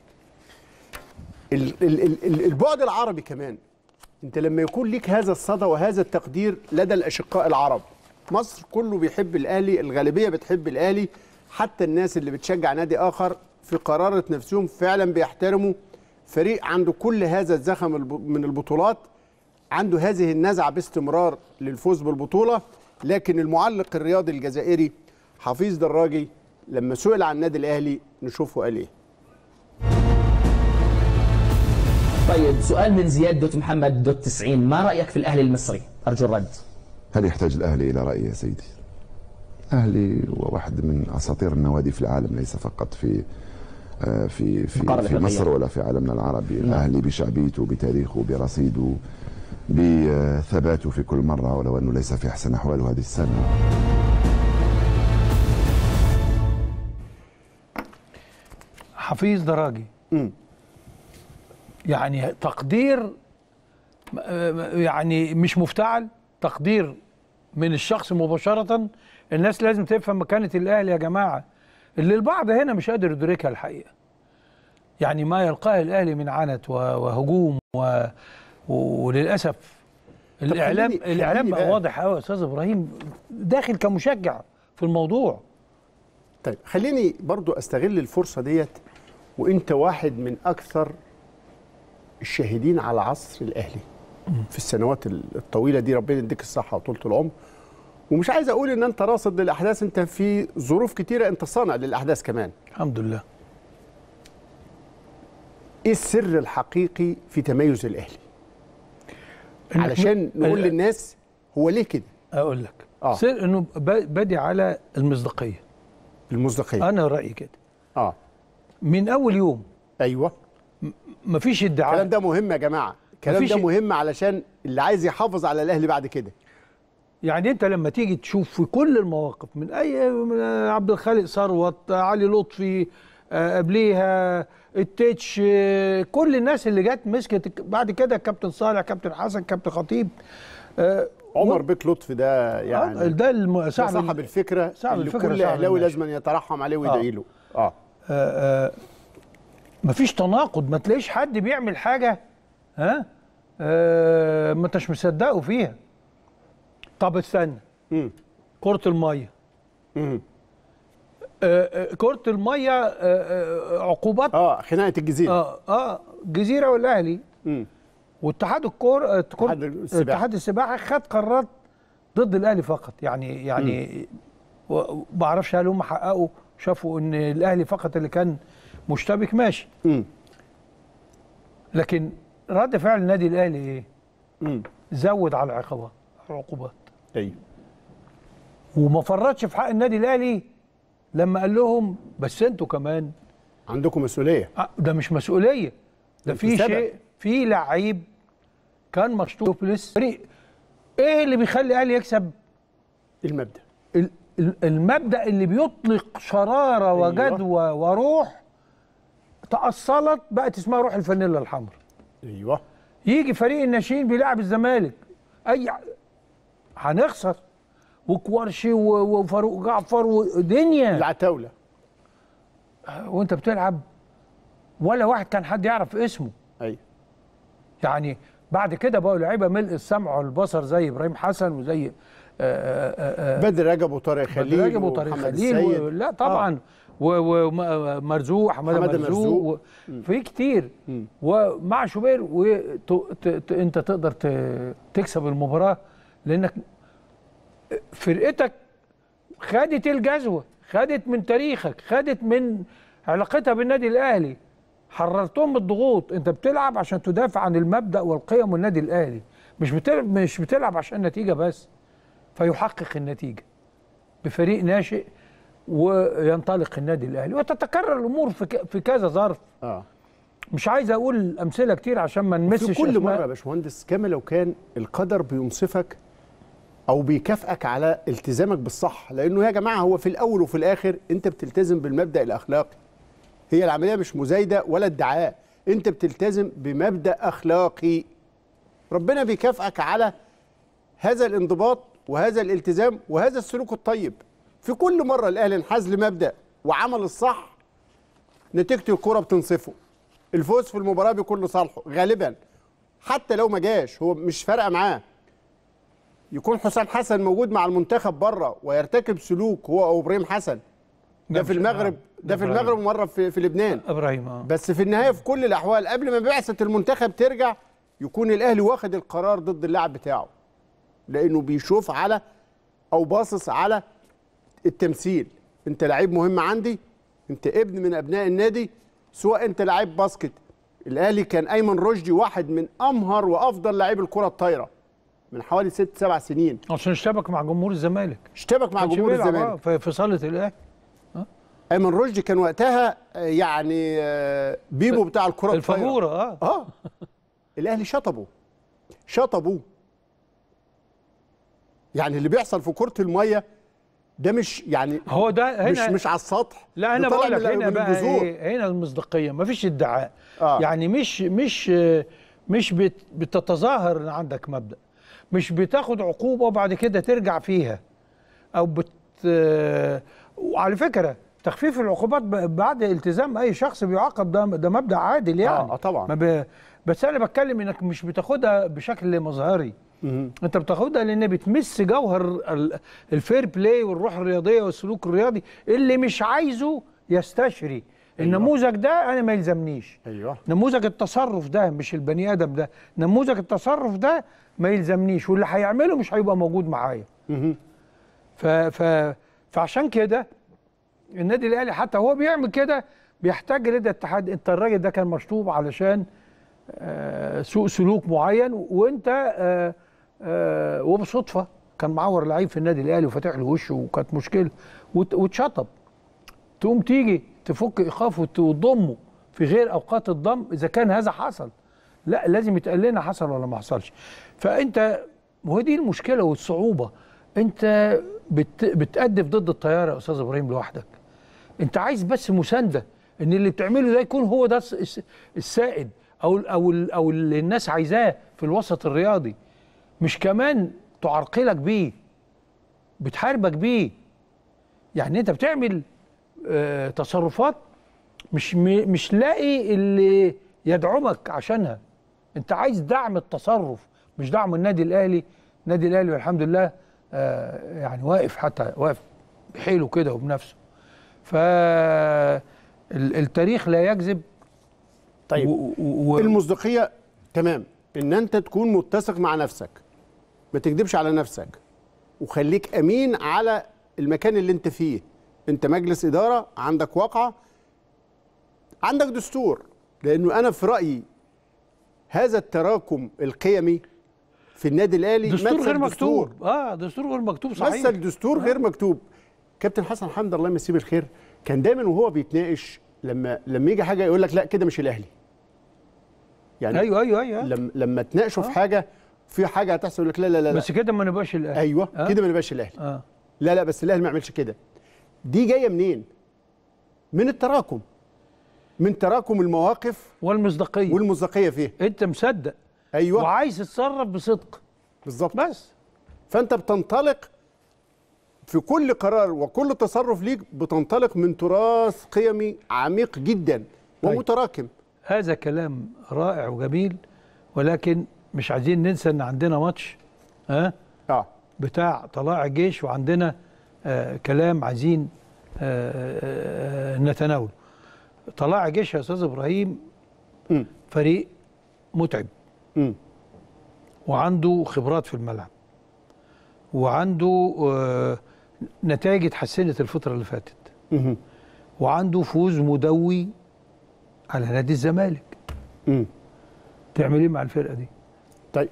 ال- ال- ال- ال- البعد العربي كمان انت لما يكون ليك هذا الصدى وهذا التقدير لدى الاشقاء العرب مصر كله بيحب الاهلي الغالبيه بتحب الاهلي حتى الناس اللي بتشجع نادي اخر في قرارة نفسهم فعلا بيحترموا فريق عنده كل هذا الزخم الب- من البطولات عنده هذه النزعه باستمرار للفوز بالبطوله لكن المعلق الرياضي الجزائري حفيظ دراجي لما سئل عن النادي الاهلي نشوفه قال ايه طيب سؤال من زياد دوت محمد دوت 90 ما رأيك في الأهلي المصري أرجو الرد هل يحتاج الأهلي إلى رأي يا سيدي؟ الأهلي هو واحد من أساطير النوادي في العالم ليس فقط في آه، في في, القارة في الأفريقية. مصر ولا في عالمنا العربي الأهلي بشعبيته بتاريخه برصيده بثباته في كل مرة ولو أنه ليس في أحسن أحواله هذه السنة حفيظ دراجي يعني تقدير آه، يعني مش مفتعل تقدير من الشخص مباشرة الناس لازم تفهم مكانة الأهلي يا جماعة اللي البعض هنا مش قادر يدركها الحقيقة يعني ما يلقاه الأهلي من عنت و- وهجوم و... وللأسف الإعلام خليني- الإعلام خليني بقى بقى- واضح قوي يا أستاذ إبراهيم داخل كمشجع في الموضوع طيب خليني برضو استغل الفرصه ديت وانت واحد من اكثر الشاهدين على عصر الاهلي في السنوات الطويله دي ربنا يديك الصحه وطولة العمر ومش عايز اقول ان انت راصد للاحداث انت في ظروف كتيره انت صانع للاحداث كمان الحمد لله ايه السر الحقيقي في تميز الاهلي إنك علشان م- نقول ال- للناس هو ليه كده أقول لك اه سر انه ب- بادي على المصداقيه المصداقيه انا رايي كده اه من اول يوم ايوه مفيش ادعاء الكلام ده مهم يا جماعه الكلام مفيش- ده مهم علشان اللي عايز يحافظ على الاهلي بعد كده يعني انت لما تيجي تشوف في كل المواقف من اي من عبد الخالق ثروت علي لطفي آه، قبليها التتش آه، كل الناس اللي جت مسكت بعد كده كابتن صالح كابتن حسن كابتن خطيب آه، عمر بيك لطفي ده يعني آه، ده الم- ده صاحب صاحب الفكره صاحب اللي الفكرة كل صاحب اهلاوي النشأة. لازم يترحم عليه ويدعي له اه آه، آه، مفيش تناقض ما تلاقيش حد بيعمل حاجه ها آه ما انتش مصدقه فيها طب استنى مم. كره الميه مم. آه آه، كره الميه آه آه عقوبات اه خناقه الجزيره اه اه الجزيره والاهلي مم. واتحاد الكور آه، كرة- اتحاد السباحة. اتحاد السباحه خد قرارات ضد الاهلي فقط يعني يعني و- ما اعرفش هل هم حققوا شافوا ان الاهلي فقط اللي كان مشتبك ماشي مم. لكن رد فعل النادي الاهلي ايه؟ مم. زود على العقوبات العقوبات ايوه وما فرطش في حق النادي الاهلي لما قال لهم بس انتوا كمان عندكم مسؤوليه آه، ده مش مسؤوليه ده انت في سبب. شيء في لعيب كان مشطوب لسه فريق ايه اللي بيخلي الاهلي يكسب المبدا ال- ال- المبدا اللي بيطلق شراره أيوة. وجدوى وروح تأصلت بقت اسمها روح الفانيلا الحمراء ايوه يجي فريق الناشئين بيلعب الزمالك اي هنخسر وكوارشي و- وفاروق جعفر ودنيا العتاوله وانت بتلعب ولا واحد كان حد يعرف اسمه ايوه يعني بعد كده بقوا لعيبه ملء السمع والبصر زي ابراهيم حسن وزي آه، آه، آه، بدر رجب وطارق خليل بدر رجب وطارق ومحمد خليل السيد. و... لا طبعا ومرزوق حماده حمادة مرزوق و... في كتير مم. ومع شوبير وت... ت... ت... انت تقدر ت... تكسب المباراه لانك فرقتك خدت الجزوه خدت من تاريخك خدت من علاقتها بالنادي الاهلي حررتهم من الضغوط انت بتلعب عشان تدافع عن المبدا والقيم والنادي الاهلي مش بتلعب مش بتلعب عشان نتيجه بس فيحقق النتيجه بفريق ناشئ وينطلق النادي الاهلي وتتكرر الامور في ك- في كذا ظرف اه مش عايز اقول امثله كتير عشان ما نمسش في كل أسماء. مره يا باشمهندس كما لو كان القدر بينصفك او بيكافئك على التزامك بالصح لانه يا جماعه هو في الاول وفي الاخر انت بتلتزم بالمبدا الاخلاقي هي العمليه مش مزايده ولا ادعاء انت بتلتزم بمبدا اخلاقي ربنا بيكافئك على هذا الانضباط وهذا الالتزام وهذا السلوك الطيب في كل مره الاهلي انحاز لمبدا وعمل الصح نتيجه الكره بتنصفه الفوز في المباراه بيكون لصالحه غالبا حتى لو ما جاش هو مش فارقه معاه يكون حسام حسن موجود مع المنتخب بره ويرتكب سلوك هو او ابراهيم حسن ده نعم، في المغرب نعم. ده في إبراهيم. المغرب ومره في, في لبنان ابراهيم اه بس في النهايه في كل الاحوال قبل ما بعثه المنتخب ترجع يكون الاهلي واخد القرار ضد اللاعب بتاعه لانه بيشوف على او باصص على التمثيل انت لعيب مهم عندي انت ابن من ابناء النادي سواء انت لعيب باسكت الاهلي كان ايمن رشدي واحد من امهر وافضل لاعبي الكره الطايره من حوالي ست سبع سنين عشان اشتبك مع جمهور الزمالك اشتبك مع كانش جمهور بيلعب، الزمالك آه، في في صاله الاهلي ايمن رشدي كان وقتها آه، يعني آه، بيبو بتاع الكره الطايره الفجوره اه اه الاهلي شطبه شطبوه يعني اللي بيحصل في كره الميه ده مش يعني هو ده هنا مش مش على السطح لا انا ده طالع بقول لك من- هنا من بقى الجذور. إيه هنا المصداقيه مفيش ادعاء آه. يعني مش مش مش بت- بتتظاهر ان عندك مبدا مش بتاخد عقوبه وبعد كده ترجع فيها او بت وعلى فكره تخفيف العقوبات ب- بعد التزام اي شخص بيعاقب ده ده مبدا عادل يعني آه، طبعا. ما ب... بس انا بتكلم انك مش بتاخدها بشكل مظهري مهم. انت بتاخدها لان بتمس جوهر ال- الفير بلاي والروح الرياضيه والسلوك الرياضي اللي مش عايزه يستشري النموذج ده انا ما يلزمنيش ايوه نموذج التصرف ده مش البني ادم ده نموذج التصرف ده ما يلزمنيش واللي هيعمله مش هيبقى موجود معايا مهم. ف ف فعشان كده النادي الاهلي حتى هو بيعمل كده بيحتاج لدى الاتحاد انت الراجل ده كان مشطوب علشان آه، سوء سلوك معين وانت آه، آه، وبصدفه كان معور لعيب في النادي الاهلي وفاتح له وشه وكانت مشكله وت- واتشطب تقوم تيجي تفك ايقافه وت- وتضمه في غير اوقات الضم اذا كان هذا حصل لا لازم يتقال لنا حصل ولا ما حصلش فانت وهي دي المشكله والصعوبه انت بت بتأدف ضد الطياره يا استاذ ابراهيم لوحدك انت عايز بس مسانده ان اللي بتعمله ده يكون هو ده الس- الس- السائد او ال او ال او اللي الناس عايزاه في الوسط الرياضي مش كمان تعرقلك بيه بتحاربك بيه يعني انت بتعمل آه تصرفات مش م- مش لاقي اللي يدعمك عشانها انت عايز دعم التصرف مش دعم النادي الاهلي النادي الاهلي والحمد لله آه يعني واقف حتى واقف بحيله كده وبنفسه فالتاريخ لا يكذب طيب و- و- المصداقيه تمام ان انت تكون متسق مع نفسك ما تكذبش على نفسك وخليك امين على المكان اللي انت فيه انت مجلس اداره عندك واقعه عندك دستور لانه انا في رايي هذا التراكم القيمي في النادي الاهلي دستور مثل غير دستور. مكتوب اه دستور غير مكتوب صحيح مثل دستور غير مكتوب كابتن حسن حمد الله يمسيه بالخير كان دايما وهو بيتناقش لما لما يجي حاجه يقول لك لا كده مش الاهلي يعني ايوه ايوه ايوه لما لما تناقشوا في حاجه في حاجه هتحصل يقول لك لا لا لا, لا. بس كده ما نبقاش الاهلي ايوه آه؟ كده ما نبقاش الاهلي اه لا لا بس الاهلي ما يعملش كده دي جايه منين من التراكم من تراكم المواقف والمصداقيه والمصداقيه فيها انت مصدق ايوه وعايز تتصرف بصدق بالظبط بس فانت بتنطلق في كل قرار وكل تصرف ليك بتنطلق من تراث قيمي عميق جدا طيب. ومتراكم هذا كلام رائع وجميل ولكن مش عايزين ننسى ان عندنا ماتش ها اه بتاع طلائع الجيش وعندنا آه كلام عايزين آه آه نتناوله طلائع الجيش يا استاذ ابراهيم م. فريق متعب م. وعنده خبرات في الملعب وعنده آه نتائج اتحسنت الفتره اللي فاتت مهم. وعنده فوز مدوي على نادي الزمالك م. تعمل ايه مع الفرقه دي طيب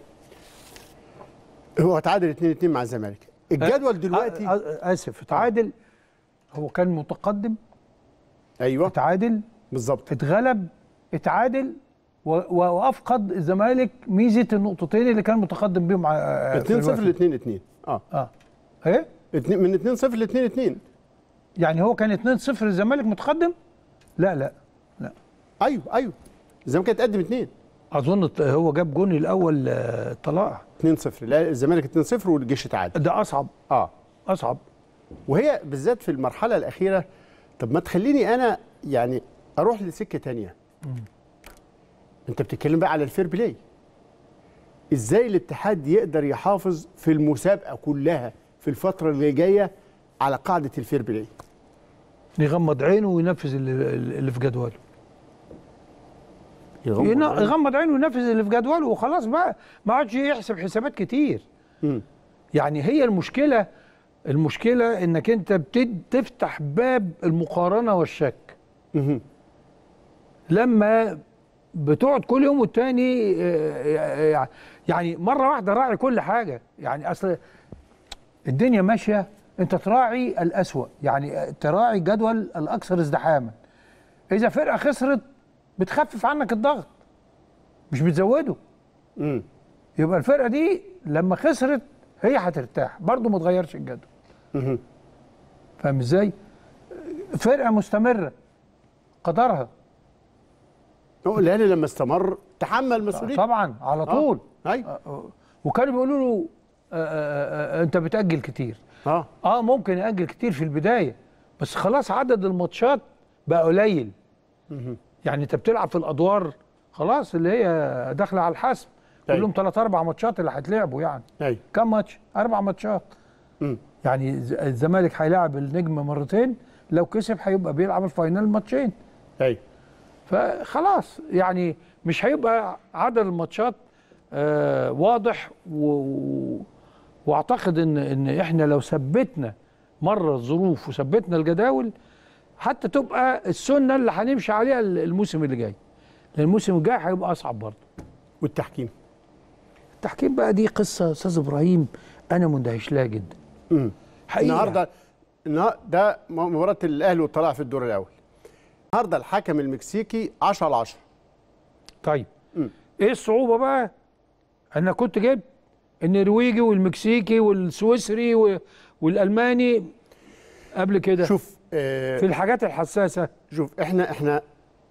هو تعادل 2 2 مع الزمالك الجدول دلوقتي آ- آ- اسف اتعادل هو كان متقدم ايوه اتعادل بالظبط اتغلب اتعادل و- و- وافقد الزمالك ميزه النقطتين اللي كان متقدم بيهم ع- في 2 0 الوقت ل 2 2 اه اه ايه اتنين- من 2 0 ل 2 2 يعني هو كان 2-0 الزمالك متقدم لا لا لا ايوه ايوه الزمالك اتقدم 2 اظن الت- هو جاب جون الاول آه، طلائع 2 0 لا الزمالك 2 0 والجيش اتعادل ده اصعب اه اصعب وهي بالذات في المرحله الاخيره طب ما تخليني انا يعني اروح لسكه تانية انت بتتكلم بقى على الفير بلاي ازاي الاتحاد يقدر يحافظ في المسابقه كلها في الفتره اللي جايه على قاعده الفير بلاي يغمض عينه وينفذ اللي, اللي في جدوله يغمض ينا- عينه. يغمض عينه وينفذ اللي في جدوله وخلاص بقى ما عادش يحسب حسابات كتير مم. يعني هي المشكله المشكله انك انت بتفتح باب المقارنه والشك مهم. لما بتقعد كل يوم والتاني آه، آه، يعني مره واحده راعي كل حاجه يعني اصل الدنيا ماشيه انت تراعي الاسوأ يعني تراعي الجدول الاكثر ازدحاما اذا فرقه خسرت بتخفف عنك الضغط مش بتزوده مم. يبقى الفرقه دي لما خسرت هي هترتاح برضه ما تغيرش الجدول مهم. فاهم ازاي فرقه مستمره قدرها هو الاهلي لما استمر تحمل مسؤوليته طبعا على طول ايوه وكانوا بيقولوا له آه، آه، آه، انت بتاجل كتير اه اه ممكن ياجل كتير في البدايه بس خلاص عدد الماتشات بقى قليل مهم. يعني انت بتلعب في الادوار خلاص اللي هي داخله على الحسم أيوة. كلهم ثلاث اربع ماتشات اللي هيتلعبوا يعني ايوه كم ماتش اربع ماتشات مم. يعني الز- الزمالك هيلاعب النجم مرتين لو كسب هيبقى بيلعب الفاينل ماتشين ايوه فخلاص يعني مش هيبقى عدد الماتشات آه واضح و... و- واعتقد ان ان احنا لو ثبتنا مره الظروف وثبتنا الجداول حتى تبقى السنه اللي هنمشي عليها الموسم اللي جاي لان الموسم الجاي هيبقى اصعب برضه والتحكيم التحكيم بقى دي قصه يا استاذ ابراهيم انا مندهش لها جدا مم. حقيقة. النهارده النها- ده مباراه الاهلي والطلائع في الدور الاول النهارده الحكم المكسيكي 10 على 10 طيب ايه الصعوبه بقى انا كنت جبت النرويجي والمكسيكي والسويسري و- والالماني قبل كده شوف آه في الحاجات الحساسه شوف احنا احنا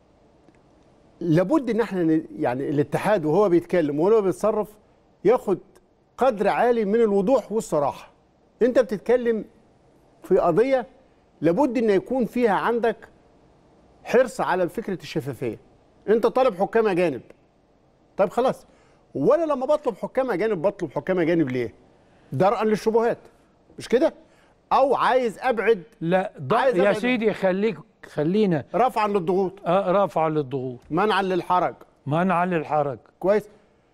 لابد ان احنا ن- يعني الاتحاد وهو بيتكلم وهو بيتصرف ياخد قدر عالي من الوضوح والصراحه انت بتتكلم في قضيه لابد ان يكون فيها عندك حرص على فكره الشفافيه انت طالب حكام اجانب طيب خلاص وانا لما بطلب حكام اجانب بطلب حكام اجانب ليه درءا للشبهات مش كده او عايز ابعد لا ض- عايز يا أبعد. سيدي خليك خلينا رفعا للضغوط اه رافعا للضغوط منعا للحرج منعا للحرج كويس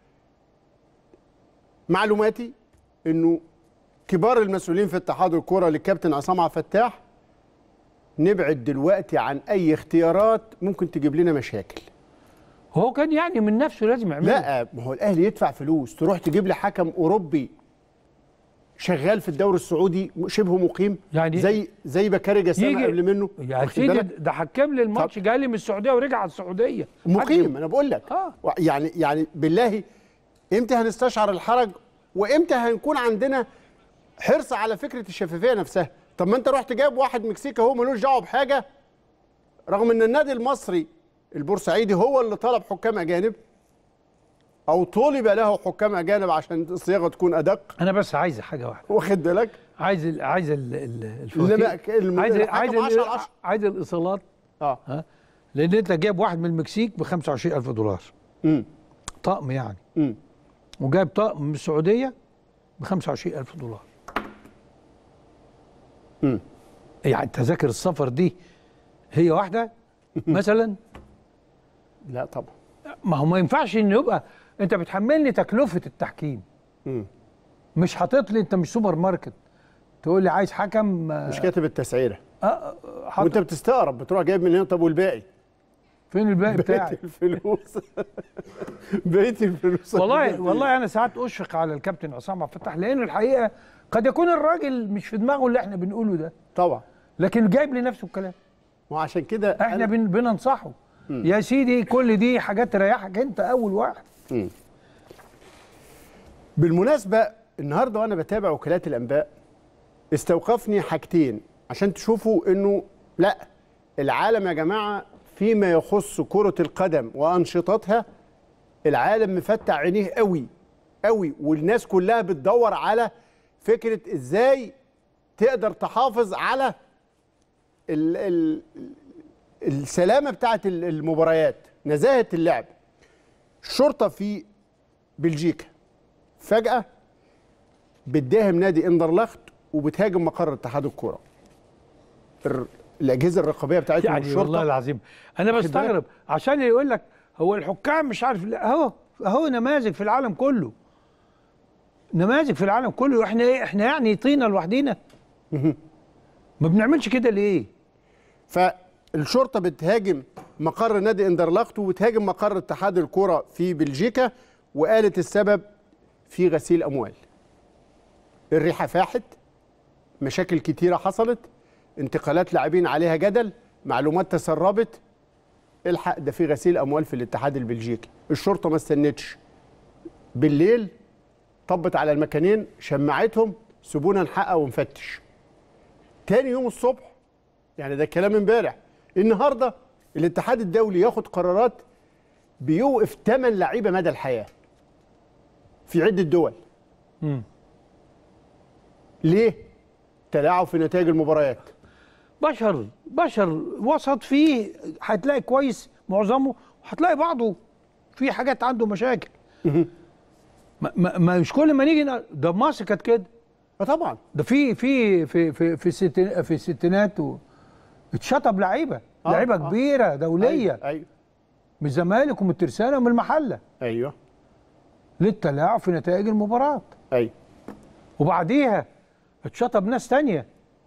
معلوماتي انه كبار المسؤولين في اتحاد الكره للكابتن عصام عبد الفتاح نبعد دلوقتي عن اي اختيارات ممكن تجيب لنا مشاكل هو كان يعني من نفسه لازم يعملها لا ما هو الاهلي يدفع فلوس تروح تجيب لي حكم اوروبي شغال في الدوري السعودي شبه مقيم يعني زي زي بكاري جسامه قبل منه يا واخد سيدي بالك؟ ده حكم لي الماتش جاي لي من السعوديه ورجع على السعوديه مقيم انا بقول لك آه. يعني يعني بالله امتى هنستشعر الحرج وامتى هنكون عندنا حرص على فكره الشفافيه نفسها طب ما انت رحت جايب واحد مكسيكي هو ملوش دعوه بحاجه رغم ان النادي المصري البورسعيدي هو اللي طلب حكام اجانب او طلب له حكام اجانب عشان الصياغه تكون ادق انا بس عايز حاجه واحده واخد بالك عايز ال عايز ال ال إنما الفواتير الم- عايز الحكم عايز 10 على ال- 10. عايز الايصالات اه ها لان انت جايب واحد من المكسيك ب 25000 دولار امم طقم يعني امم وجايب طقم من السعوديه ب 25000 دولار امم يعني تذاكر السفر دي هي واحده مثلا لا طبعا ما هو ما ينفعش ان يبقى انت بتحملني تكلفه التحكيم امم مش حاطط لي انت مش سوبر ماركت تقول لي عايز حكم آه، مش كاتب التسعيره آه، حاطط وانت بتستغرب بتروح جايب من هنا طب والباقي فين الباقي بقيه بتاعي الفلوس بقيه الفلوس والله والله انا ساعات اشفق على الكابتن عصام عبد الفتاح لانه الحقيقه قد يكون الراجل مش في دماغه اللي احنا بنقوله ده طبعا لكن جايب لنفسه الكلام وعشان كده احنا أنا- بن بننصحه مم. يا سيدي كل دي حاجات تريحك انت اول واحد مم. بالمناسبه النهارده وانا بتابع وكالات الانباء استوقفني حاجتين عشان تشوفوا انه لا العالم يا جماعه فيما يخص كره القدم وانشطتها العالم مفتح عينيه قوي قوي والناس كلها بتدور على فكره ازاي تقدر تحافظ على ال ال السلامه بتاعت ال- المباريات نزاهه اللعب الشرطه في بلجيكا فجاه بتداهم نادي اندرلخت وبتهاجم مقر اتحاد الكوره الر- الاجهزه الرقابيه بتاعتهم يعني والشرطه والله العظيم انا واخد بستغرب عشان يقول لك هو الحكام مش عارف لا اهو اهو نماذج في العالم كله نماذج في العالم كله احنا ايه احنا يعني طينه لوحدينا ما بنعملش كده ليه فالشرطه بتهاجم مقر نادي اندرلخت وبتهاجم مقر اتحاد الكوره في بلجيكا وقالت السبب في غسيل اموال الريحه فاحت مشاكل كتيره حصلت انتقالات لاعبين عليها جدل معلومات تسربت الحق ده في غسيل اموال في الاتحاد البلجيكي الشرطه ما استنتش بالليل طبت على المكانين شمعتهم سيبونا نحقق ونفتش تاني يوم الصبح يعني ده كلام امبارح النهارده الاتحاد الدولي ياخد قرارات بيوقف ثمان لعيبه مدى الحياه في عده دول مم. ليه؟ تلاعب في نتائج المباريات بشر بشر وسط فيه هتلاقي كويس معظمه وهتلاقي بعضه في حاجات عنده مشاكل ما, ما, ما مش كل ما نيجي ن- ده مصر كانت كده طبعا ده في في في في في الستين في الستينات و- اتشطب لعيبه آه، لعيبه آه. كبيره دوليه ايوه ايوه من الزمالك ومن الترسانه ومن المحله ايوه للتلاعب في نتائج المباراه ايوه وبعديها اتشطب ناس تانية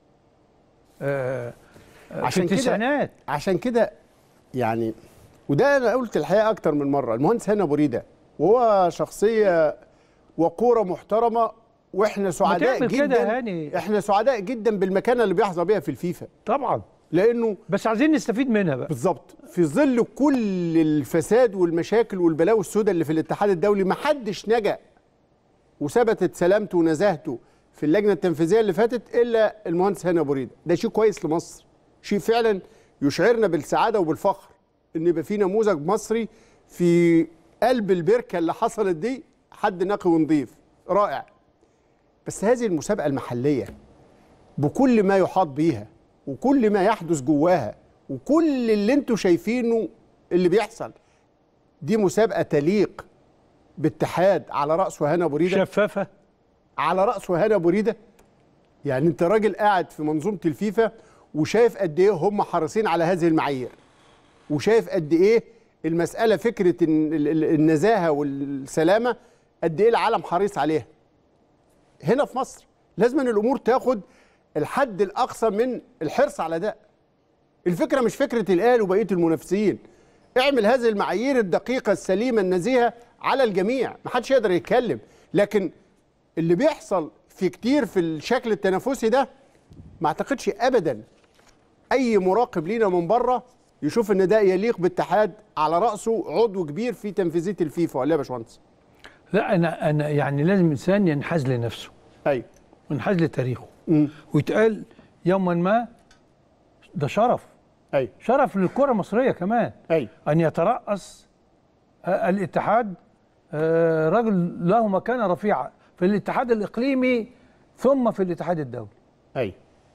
آه آه، في عشان كده التسعينات عشان كده يعني وده انا قلت الحقيقه اكتر من مره المهندس هاني ابو ريده وهو شخصيه وقوره محترمه واحنا سعداء تعمل كده جدا يا هاني. احنا سعداء جدا بالمكانه اللي بيحظى بيها في الفيفا طبعا لانه بس عايزين نستفيد منها بقى بالظبط في ظل كل الفساد والمشاكل والبلاوي السوداء اللي في الاتحاد الدولي ما حدش نجا وثبتت سلامته ونزاهته في اللجنه التنفيذيه اللي فاتت الا المهندس هاني ابو ريده ده شيء كويس لمصر شيء فعلا يشعرنا بالسعاده وبالفخر ان يبقى في نموذج مصري في قلب البركه اللي حصلت دي حد نقي ونظيف رائع بس هذه المسابقه المحليه بكل ما يحاط بيها وكل ما يحدث جواها وكل اللي انتوا شايفينه اللي بيحصل دي مسابقه تليق باتحاد على راسه هنا ابو ريده شفافه على راسه هنا ابو ريده يعني انت راجل قاعد في منظومه الفيفا وشايف قد ايه هم حريصين على هذه المعايير وشايف قد ايه المساله فكره إن ال- ال- النزاهه والسلامه قد ايه العالم حريص عليها هنا في مصر لازم أن الامور تاخد الحد الاقصى من الحرص على ده الفكره مش فكره الاهلي وبقيه المنافسين اعمل هذه المعايير الدقيقه السليمه النزيهه على الجميع ما حدش يقدر يتكلم لكن اللي بيحصل في كتير في الشكل التنافسي ده ما اعتقدش ابدا اي مراقب لينا من بره يشوف ان ده يليق باتحاد على راسه عضو كبير في تنفيذيه الفيفا ولا إيه يا باشمهندس لا انا انا يعني لازم انسان ينحاز لنفسه ايوه وينحاز لتاريخه ويتقال يوما ما ده شرف ايوه شرف للكره المصريه كمان ايوه ان يترأس آه، الاتحاد آه، رجل له مكانه رفيعه في الاتحاد الاقليمي ثم في الاتحاد الدولي ايوه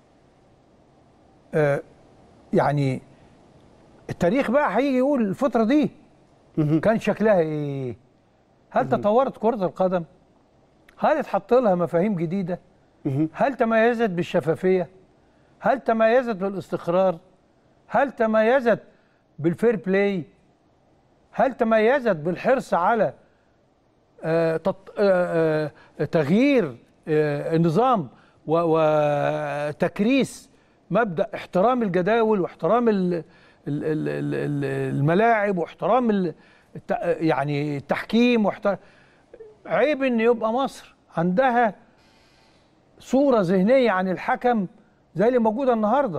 آه، يعني التاريخ بقى هيجي يقول الفتره دي كان شكلها ايه هل تطورت كره القدم هل اتحط لها مفاهيم جديده هل تميزت بالشفافيه هل تميزت بالاستقرار هل تميزت بالفير بلاي هل تميزت بالحرص على آه، تط- آه، آه، تغيير آه، النظام و- وتكريس مبدا احترام الجداول واحترام ال- ال- ال- ال- ال- الملاعب واحترام ال- الت- يعني التحكيم واحترام عيب ان يبقى مصر عندها صوره ذهنيه عن الحكم زي اللي موجوده النهارده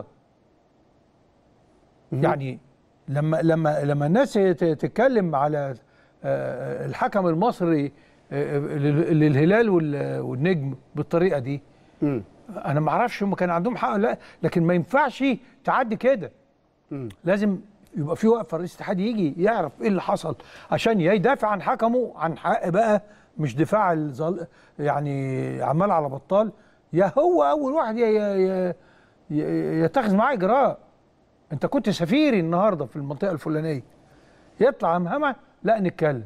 يعني لما لما لما الناس ت- تتكلم على آه، الحكم المصري آه، لل- للهلال وال- والنجم بالطريقه دي انا ما اعرفش هم كان عندهم حق ولا لا لكن ما ينفعش تعدي كده لازم يبقى في وقفه رئيس الاتحاد يجي يعرف ايه اللي حصل عشان يا يدافع عن حكمه عن حق بقى مش دفاع الظل يعني عمال على بطال يا هو اول واحد ي- ي- ي- يتخذ معاه اجراء انت كنت سفيري النهارده في المنطقه الفلانيه يطلع مهمه لا نتكلم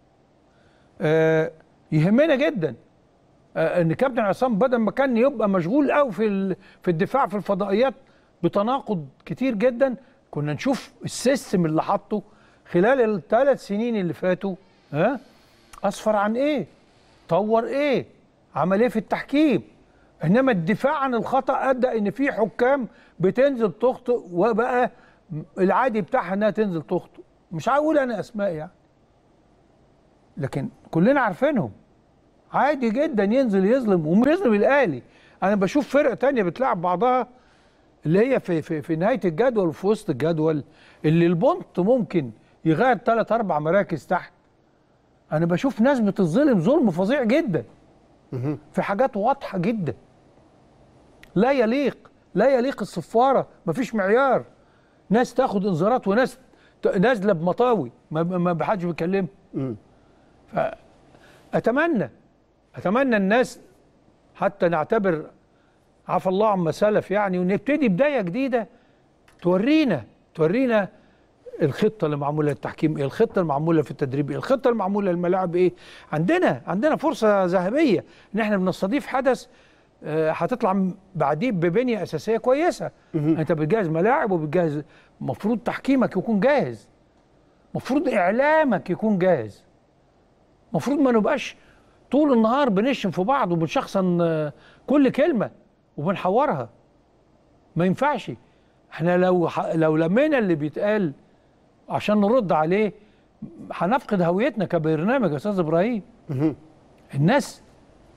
آه يهمنا جدا آه ان كابتن عصام بدل ما كان يبقى مشغول قوي في ال- في الدفاع في الفضائيات بتناقض كتير جدا كنا نشوف السيستم اللي حطه خلال الثلاث سنين اللي فاتوا ها اسفر عن ايه طور ايه عمل ايه في التحكيم انما الدفاع عن الخطا ادى ان في حكام بتنزل تخطئ وبقى العادي بتاعها انها تنزل تخطئ مش هقول انا اسماء يعني لكن كلنا عارفينهم عادي جدا ينزل يظلم ويظلم الاهلي انا بشوف فرق تانية بتلعب بعضها اللي هي في في في نهايه الجدول وفي وسط الجدول اللي البونت ممكن يغير ثلاث اربع مراكز تحت انا بشوف ناس بتظلم ظلم فظيع جدا في حاجات واضحه جدا لا يليق لا يليق الصفاره مفيش معيار ناس تاخد انذارات وناس ت- نازله بمطاوي ما ما ما حدش بيكلمها فاتمنى اتمنى الناس حتى نعتبر عفى الله عما سلف يعني ونبتدي بدايه جديده تورينا تورينا الخطه اللي معموله للتحكيم ايه الخطه المعموله في التدريب ايه الخطه المعموله للملاعب ايه عندنا عندنا فرصه ذهبيه ان احنا بنستضيف حدث آه، هتطلع م- بعديه ببنيه اساسيه كويسه انت بتجهز ملاعب وبتجهز المفروض تحكيمك يكون جاهز المفروض اعلامك يكون جاهز المفروض ما نبقاش طول النهار بنشتم في بعض وبنشخصن آه، كل كلمه وبنحورها ما ينفعش احنا لو ح- لو لمينا اللي بيتقال عشان نرد عليه هنفقد هويتنا كبرنامج يا استاذ ابراهيم الناس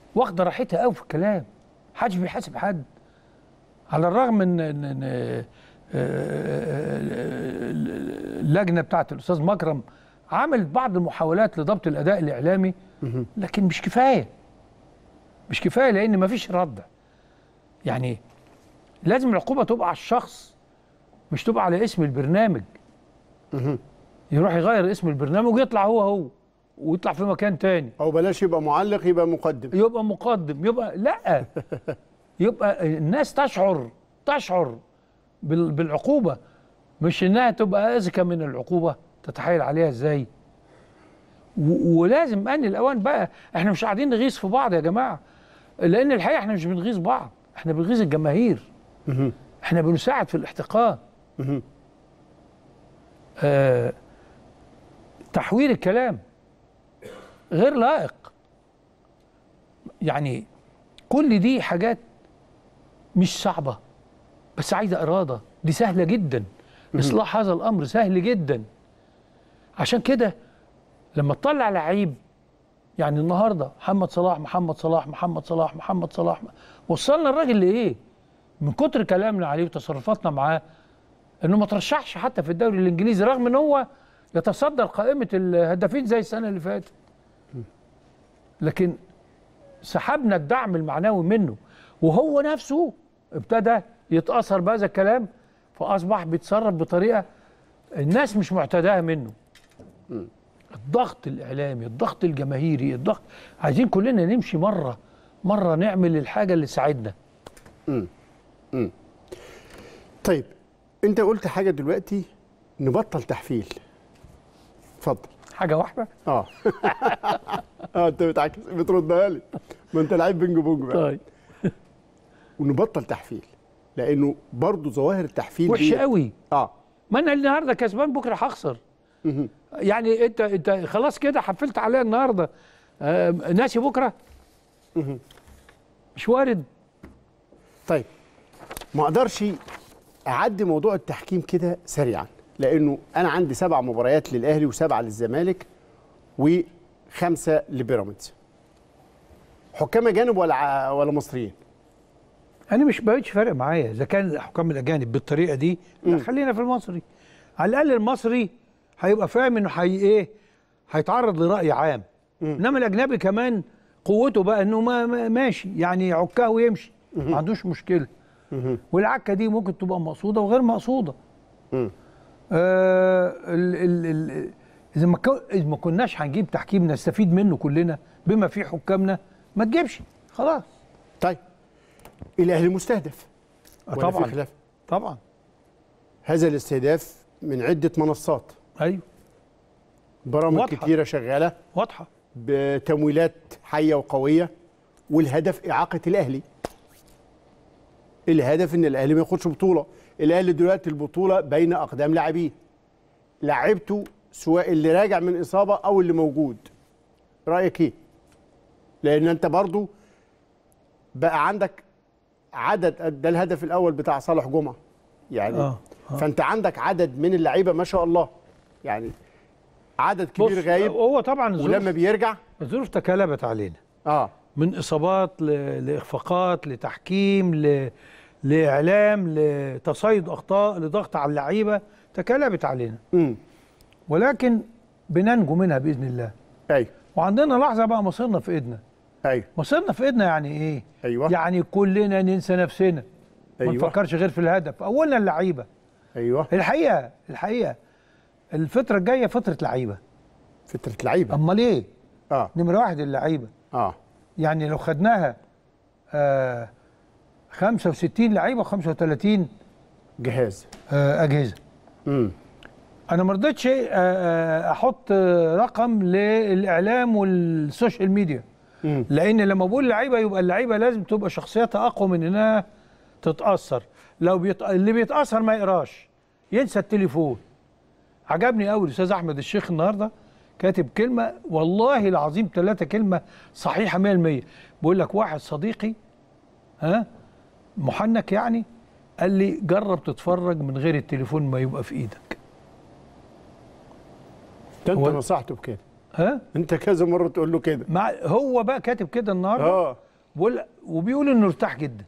واخده راحتها قوي في الكلام محدش بيحاسب حد على الرغم من ان إن، آه، آه، اللجنه بتاعت الاستاذ مكرم عملت بعض المحاولات لضبط الاداء الاعلامي لكن مش كفايه مش كفايه لان مفيش رد يعني لازم العقوبه تبقى على الشخص مش تبقى على اسم البرنامج يروح يغير اسم البرنامج ويطلع هو هو ويطلع في مكان تاني او بلاش يبقى معلق يبقى مقدم يبقى مقدم يبقى لا يبقى الناس تشعر تشعر بال- بالعقوبه مش انها تبقى اذكى من العقوبه تتحايل عليها ازاي و- ولازم ان الاوان بقى احنا مش قاعدين نغيظ في بعض يا جماعه لان الحقيقه احنا مش بنغيظ بعض احنا بنغيظ الجماهير احنا بنساعد في الاحتقان آه تحويل الكلام غير لائق يعني كل دي حاجات مش صعبة بس عايزة إرادة دي سهلة جدا إصلاح هذا الأمر سهل جدا عشان كده لما تطلع لعيب يعني النهارده محمد صلاح محمد صلاح محمد صلاح محمد صلاح وصلنا الراجل لإيه؟ من كتر كلامنا عليه وتصرفاتنا معاه انه ما ترشحش حتى في الدوري الانجليزي رغم ان هو يتصدر قائمه الهدافين زي السنه اللي فاتت لكن سحبنا الدعم المعنوي منه وهو نفسه ابتدى يتاثر بهذا الكلام فاصبح بيتصرف بطريقه الناس مش معتاداها منه الضغط الاعلامي الضغط الجماهيري الضغط عايزين كلنا نمشي مره مره نعمل الحاجه اللي تساعدنا طيب انت قلت حاجه دلوقتي نبطل تحفيل اتفضل حاجه واحده اه اه انت بتعكس بتردها لي ما انت لعيب بينج بونج بقى طيب ونبطل تحفيل لانه برضه ظواهر التحفيل وحشه دي- قوي اه ما انا النهارده كسبان بكره هخسر يعني انت انت خلاص كده حفلت عليا النهارده آه ناسي بكره مش وارد طيب ما اقدرش اعدي موضوع التحكيم كده سريعا لانه انا عندي سبع مباريات للاهلي وسبعه للزمالك وخمسه لبيراميدز حكام اجانب ولا ع- ولا مصريين انا مش بقتش فارق معايا اذا كان الحكام الاجانب بالطريقه دي لا خلينا في المصري على الاقل المصري هيبقى فاهم انه حي ايه هيتعرض لراي عام انما الاجنبي كمان قوته بقى انه ما ما- ماشي يعني عكاه ويمشي ما عندوش مشكله والعكه دي ممكن تبقى مقصوده وغير مقصوده آه ال ال ال اذا ما كو- اذا ما كناش هنجيب تحكيم نستفيد منه كلنا بما فيه حكامنا ما تجيبش خلاص طيب الاهلي مستهدف آه ولا طبعا في خلاف طبعا هذا الاستهداف من عده منصات ايوه برامج واضحة. كتيره شغاله واضحه بتمويلات حيه وقويه والهدف اعاقه الاهلي الهدف ان الاهلي ما ياخدش بطوله الاهلي دلوقتي البطوله بين اقدام لاعبيه لعبته سواء اللي راجع من اصابه او اللي موجود رايك ايه لان انت برضو بقى عندك عدد ده الهدف الاول بتاع صالح جمعه يعني آه، آه. فانت عندك عدد من اللعيبه ما شاء الله يعني عدد كبير بص، غايب هو طبعا الظروف ولما بيرجع الظروف تكالبت علينا اه من اصابات ل... لاخفاقات لتحكيم ل... لاعلام لتصيد اخطاء لضغط على اللعيبه تكالبت علينا امم ولكن بننجو منها باذن الله ايوه وعندنا لحظه بقى مصيرنا في ايدنا ايوه مصيرنا في ايدنا يعني ايه ايوه يعني كلنا ننسى نفسنا ما أيوة. نفكرش غير في الهدف اولنا اللعيبه ايوه الحقيقه الحقيقه الفتره الجايه فتره لعيبه فتره لعيبه امال ايه اه نمره واحد اللعيبه اه يعني لو خدناها آه 65 لعيبه و35 جهاز آه اجهزه امم انا ما رضيتش آه، آه، احط آه، رقم للاعلام والسوشيال ميديا مم. لان لما بقول لعيبه يبقى اللعيبه لازم تبقى شخصيتها اقوى من انها تتاثر لو بيت... اللي بيتاثر ما يقراش ينسى التليفون عجبني قوي الاستاذ احمد الشيخ النهارده كاتب كلمه والله العظيم ثلاثه كلمه صحيحه 100% بيقول لك واحد صديقي ها محنك يعني قال لي جرب تتفرج من غير التليفون ما يبقى في ايدك ده انت هو- نصحته بكده ها انت كذا مره تقول له كده مع هو بقى كاتب كده النهارده اه بقول وبيقول انه ارتاح جدا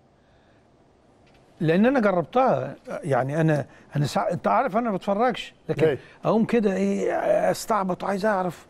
لان انا جربتها يعني انا انا سع... انت عارف انا ما بتفرجش لكن أيوة. اقوم كده ايه استعبط وعايز اعرف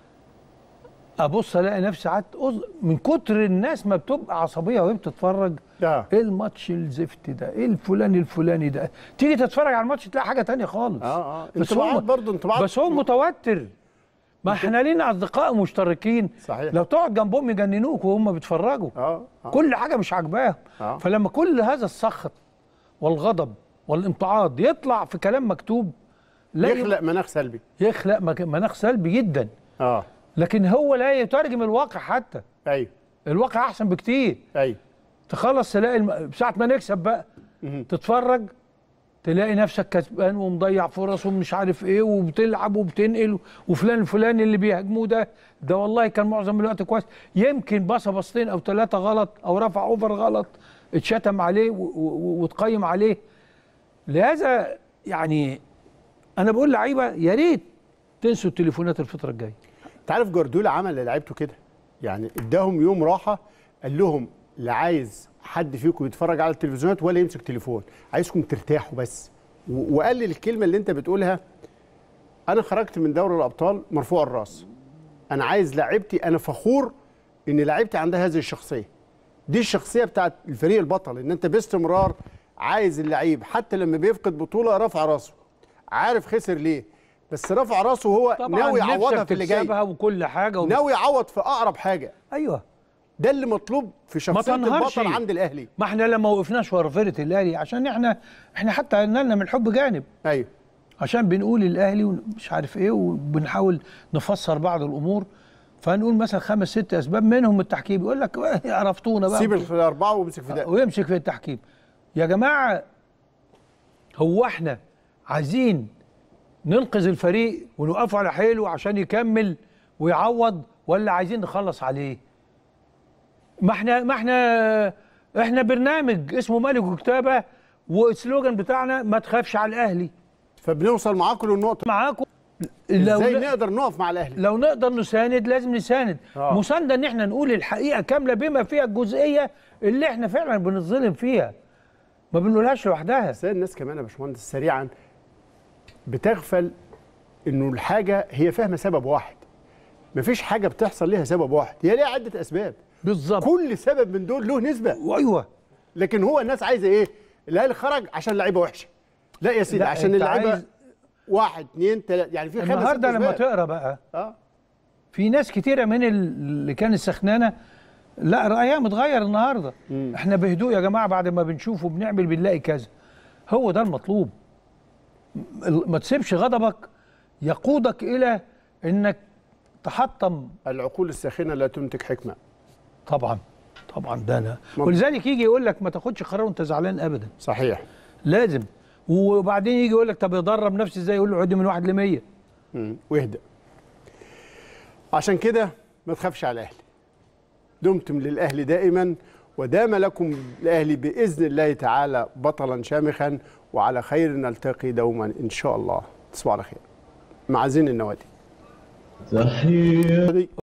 ابص الاقي نفسي ساعات أز- من كتر الناس ما بتبقى عصبيه وهي بتتفرج اه ايه الماتش الزفت ده ايه الفلاني الفلاني ده تيجي تتفرج على الماتش تلاقي حاجه تانية خالص اه اه بس انطباعات هم- برضه انطباعات بس هو متوتر ما احنا لينا اصدقاء مشتركين صحيح. لو تقعد جنبهم يجننوك وهم بيتفرجوا اه آه. كل حاجه مش عاجباهم آه. فلما كل هذا السخط والغضب والامتعاض يطلع في كلام مكتوب لا يخلق, يخلق مناخ سلبي يخلق مك- مناخ سلبي جدا اه لكن هو لا يترجم الواقع حتى ايوه الواقع احسن بكتير ايوه تخلص تلاقي الم... ساعه ما نكسب بقى مهم. تتفرج تلاقي نفسك كسبان ومضيع فرص ومش عارف ايه وبتلعب وبتنقل وفلان الفلاني اللي بيهاجموه ده ده والله كان معظم الوقت كويس يمكن بصه بصتين او ثلاثه غلط او رفع اوفر غلط اتشتم عليه و- و- وتقيم عليه لهذا يعني انا بقول لعيبه يا ريت تنسوا التليفونات الفتره الجايه انت عارف جوارديولا عمل لعيبته كده يعني اداهم يوم راحه قال لهم لا عايز حد فيكم يتفرج على التلفزيونات ولا يمسك تليفون عايزكم ترتاحوا بس و- وقال لي الكلمه اللي انت بتقولها انا خرجت من دوري الابطال مرفوع الراس انا عايز لعيبتي انا فخور ان لعيبتي عندها هذه الشخصيه دي الشخصيه بتاعت الفريق البطل ان انت باستمرار عايز اللعيب حتى لما بيفقد بطوله رفع راسه عارف خسر ليه بس رفع راسه وهو طبعا ناوي نفسك يعوضها في اللي جاي تكسبها وكل حاجه و... ناوي يعوض في اقرب حاجه ايوه ده اللي مطلوب في شخصيه تنهارش. البطل عند الاهلي ما احنا لما وقفناش ورا فرقه الاهلي عشان احنا احنا حتى قلنا لنا من الحب جانب ايوه عشان بنقول الاهلي ومش عارف ايه وبنحاول نفسر بعض الامور فنقول مثلا خمس ست اسباب منهم التحكيم يقول لك "آه، عرفتونا بقى سيب الاربعه وامسك في ده ويمسك في التحكيم يا جماعه هو احنا عايزين ننقذ الفريق ونوقفه على حيله عشان يكمل ويعوض ولا عايزين نخلص عليه ما احنا ما احنا احنا برنامج اسمه ملك وكتابه والسلوجان بتاعنا ما تخافش على الاهلي فبنوصل معاكم للنقطه معاكم ازاي نقدر نقف مع الاهلي لو نقدر نساند لازم نساند آه. مسانده ان احنا نقول الحقيقه كامله بما فيها الجزئيه اللي احنا فعلا بنتظلم فيها ما بنقولهاش لوحدها زي الناس كمان يا باشمهندس سريعا بتغفل انه الحاجه هي فاهمه سبب واحد مفيش حاجه بتحصل ليها سبب واحد هي ليها عده اسباب بالظبط كل سبب من دول له نسبه ايوه لكن هو الناس عايزه ايه الاهلي خرج عشان لعيبه وحشه لا يا سيدي لا، عشان أنت اللعيبه عايز- واحد اثنين ثلاثه يعني في خمس النهارده ست لما أسباب. تقرا بقى اه في ناس كتيره من اللي كانت سخنانه لا رايها متغير النهارده احنا بهدوء يا جماعه بعد ما بنشوف وبنعمل بنلاقي كذا هو ده المطلوب م- ما تسيبش غضبك يقودك الى انك تحطم العقول الساخنه لا تنتج حكمه طبعا طبعا ده لا مم. ولذلك يجي يقول لك ما تاخدش قرار وانت زعلان ابدا صحيح لازم وبعدين يجي يقول لك طب يدرب نفسي ازاي يقول له عد من واحد ل 100 مم. واهدى عشان كده ما تخافش على الاهلي دمتم للاهلي دائما ودام لكم الاهلي باذن الله تعالى بطلا شامخا وعلى خير نلتقي دوما ان شاء الله تصبحوا على خير مع زين النوادي تحية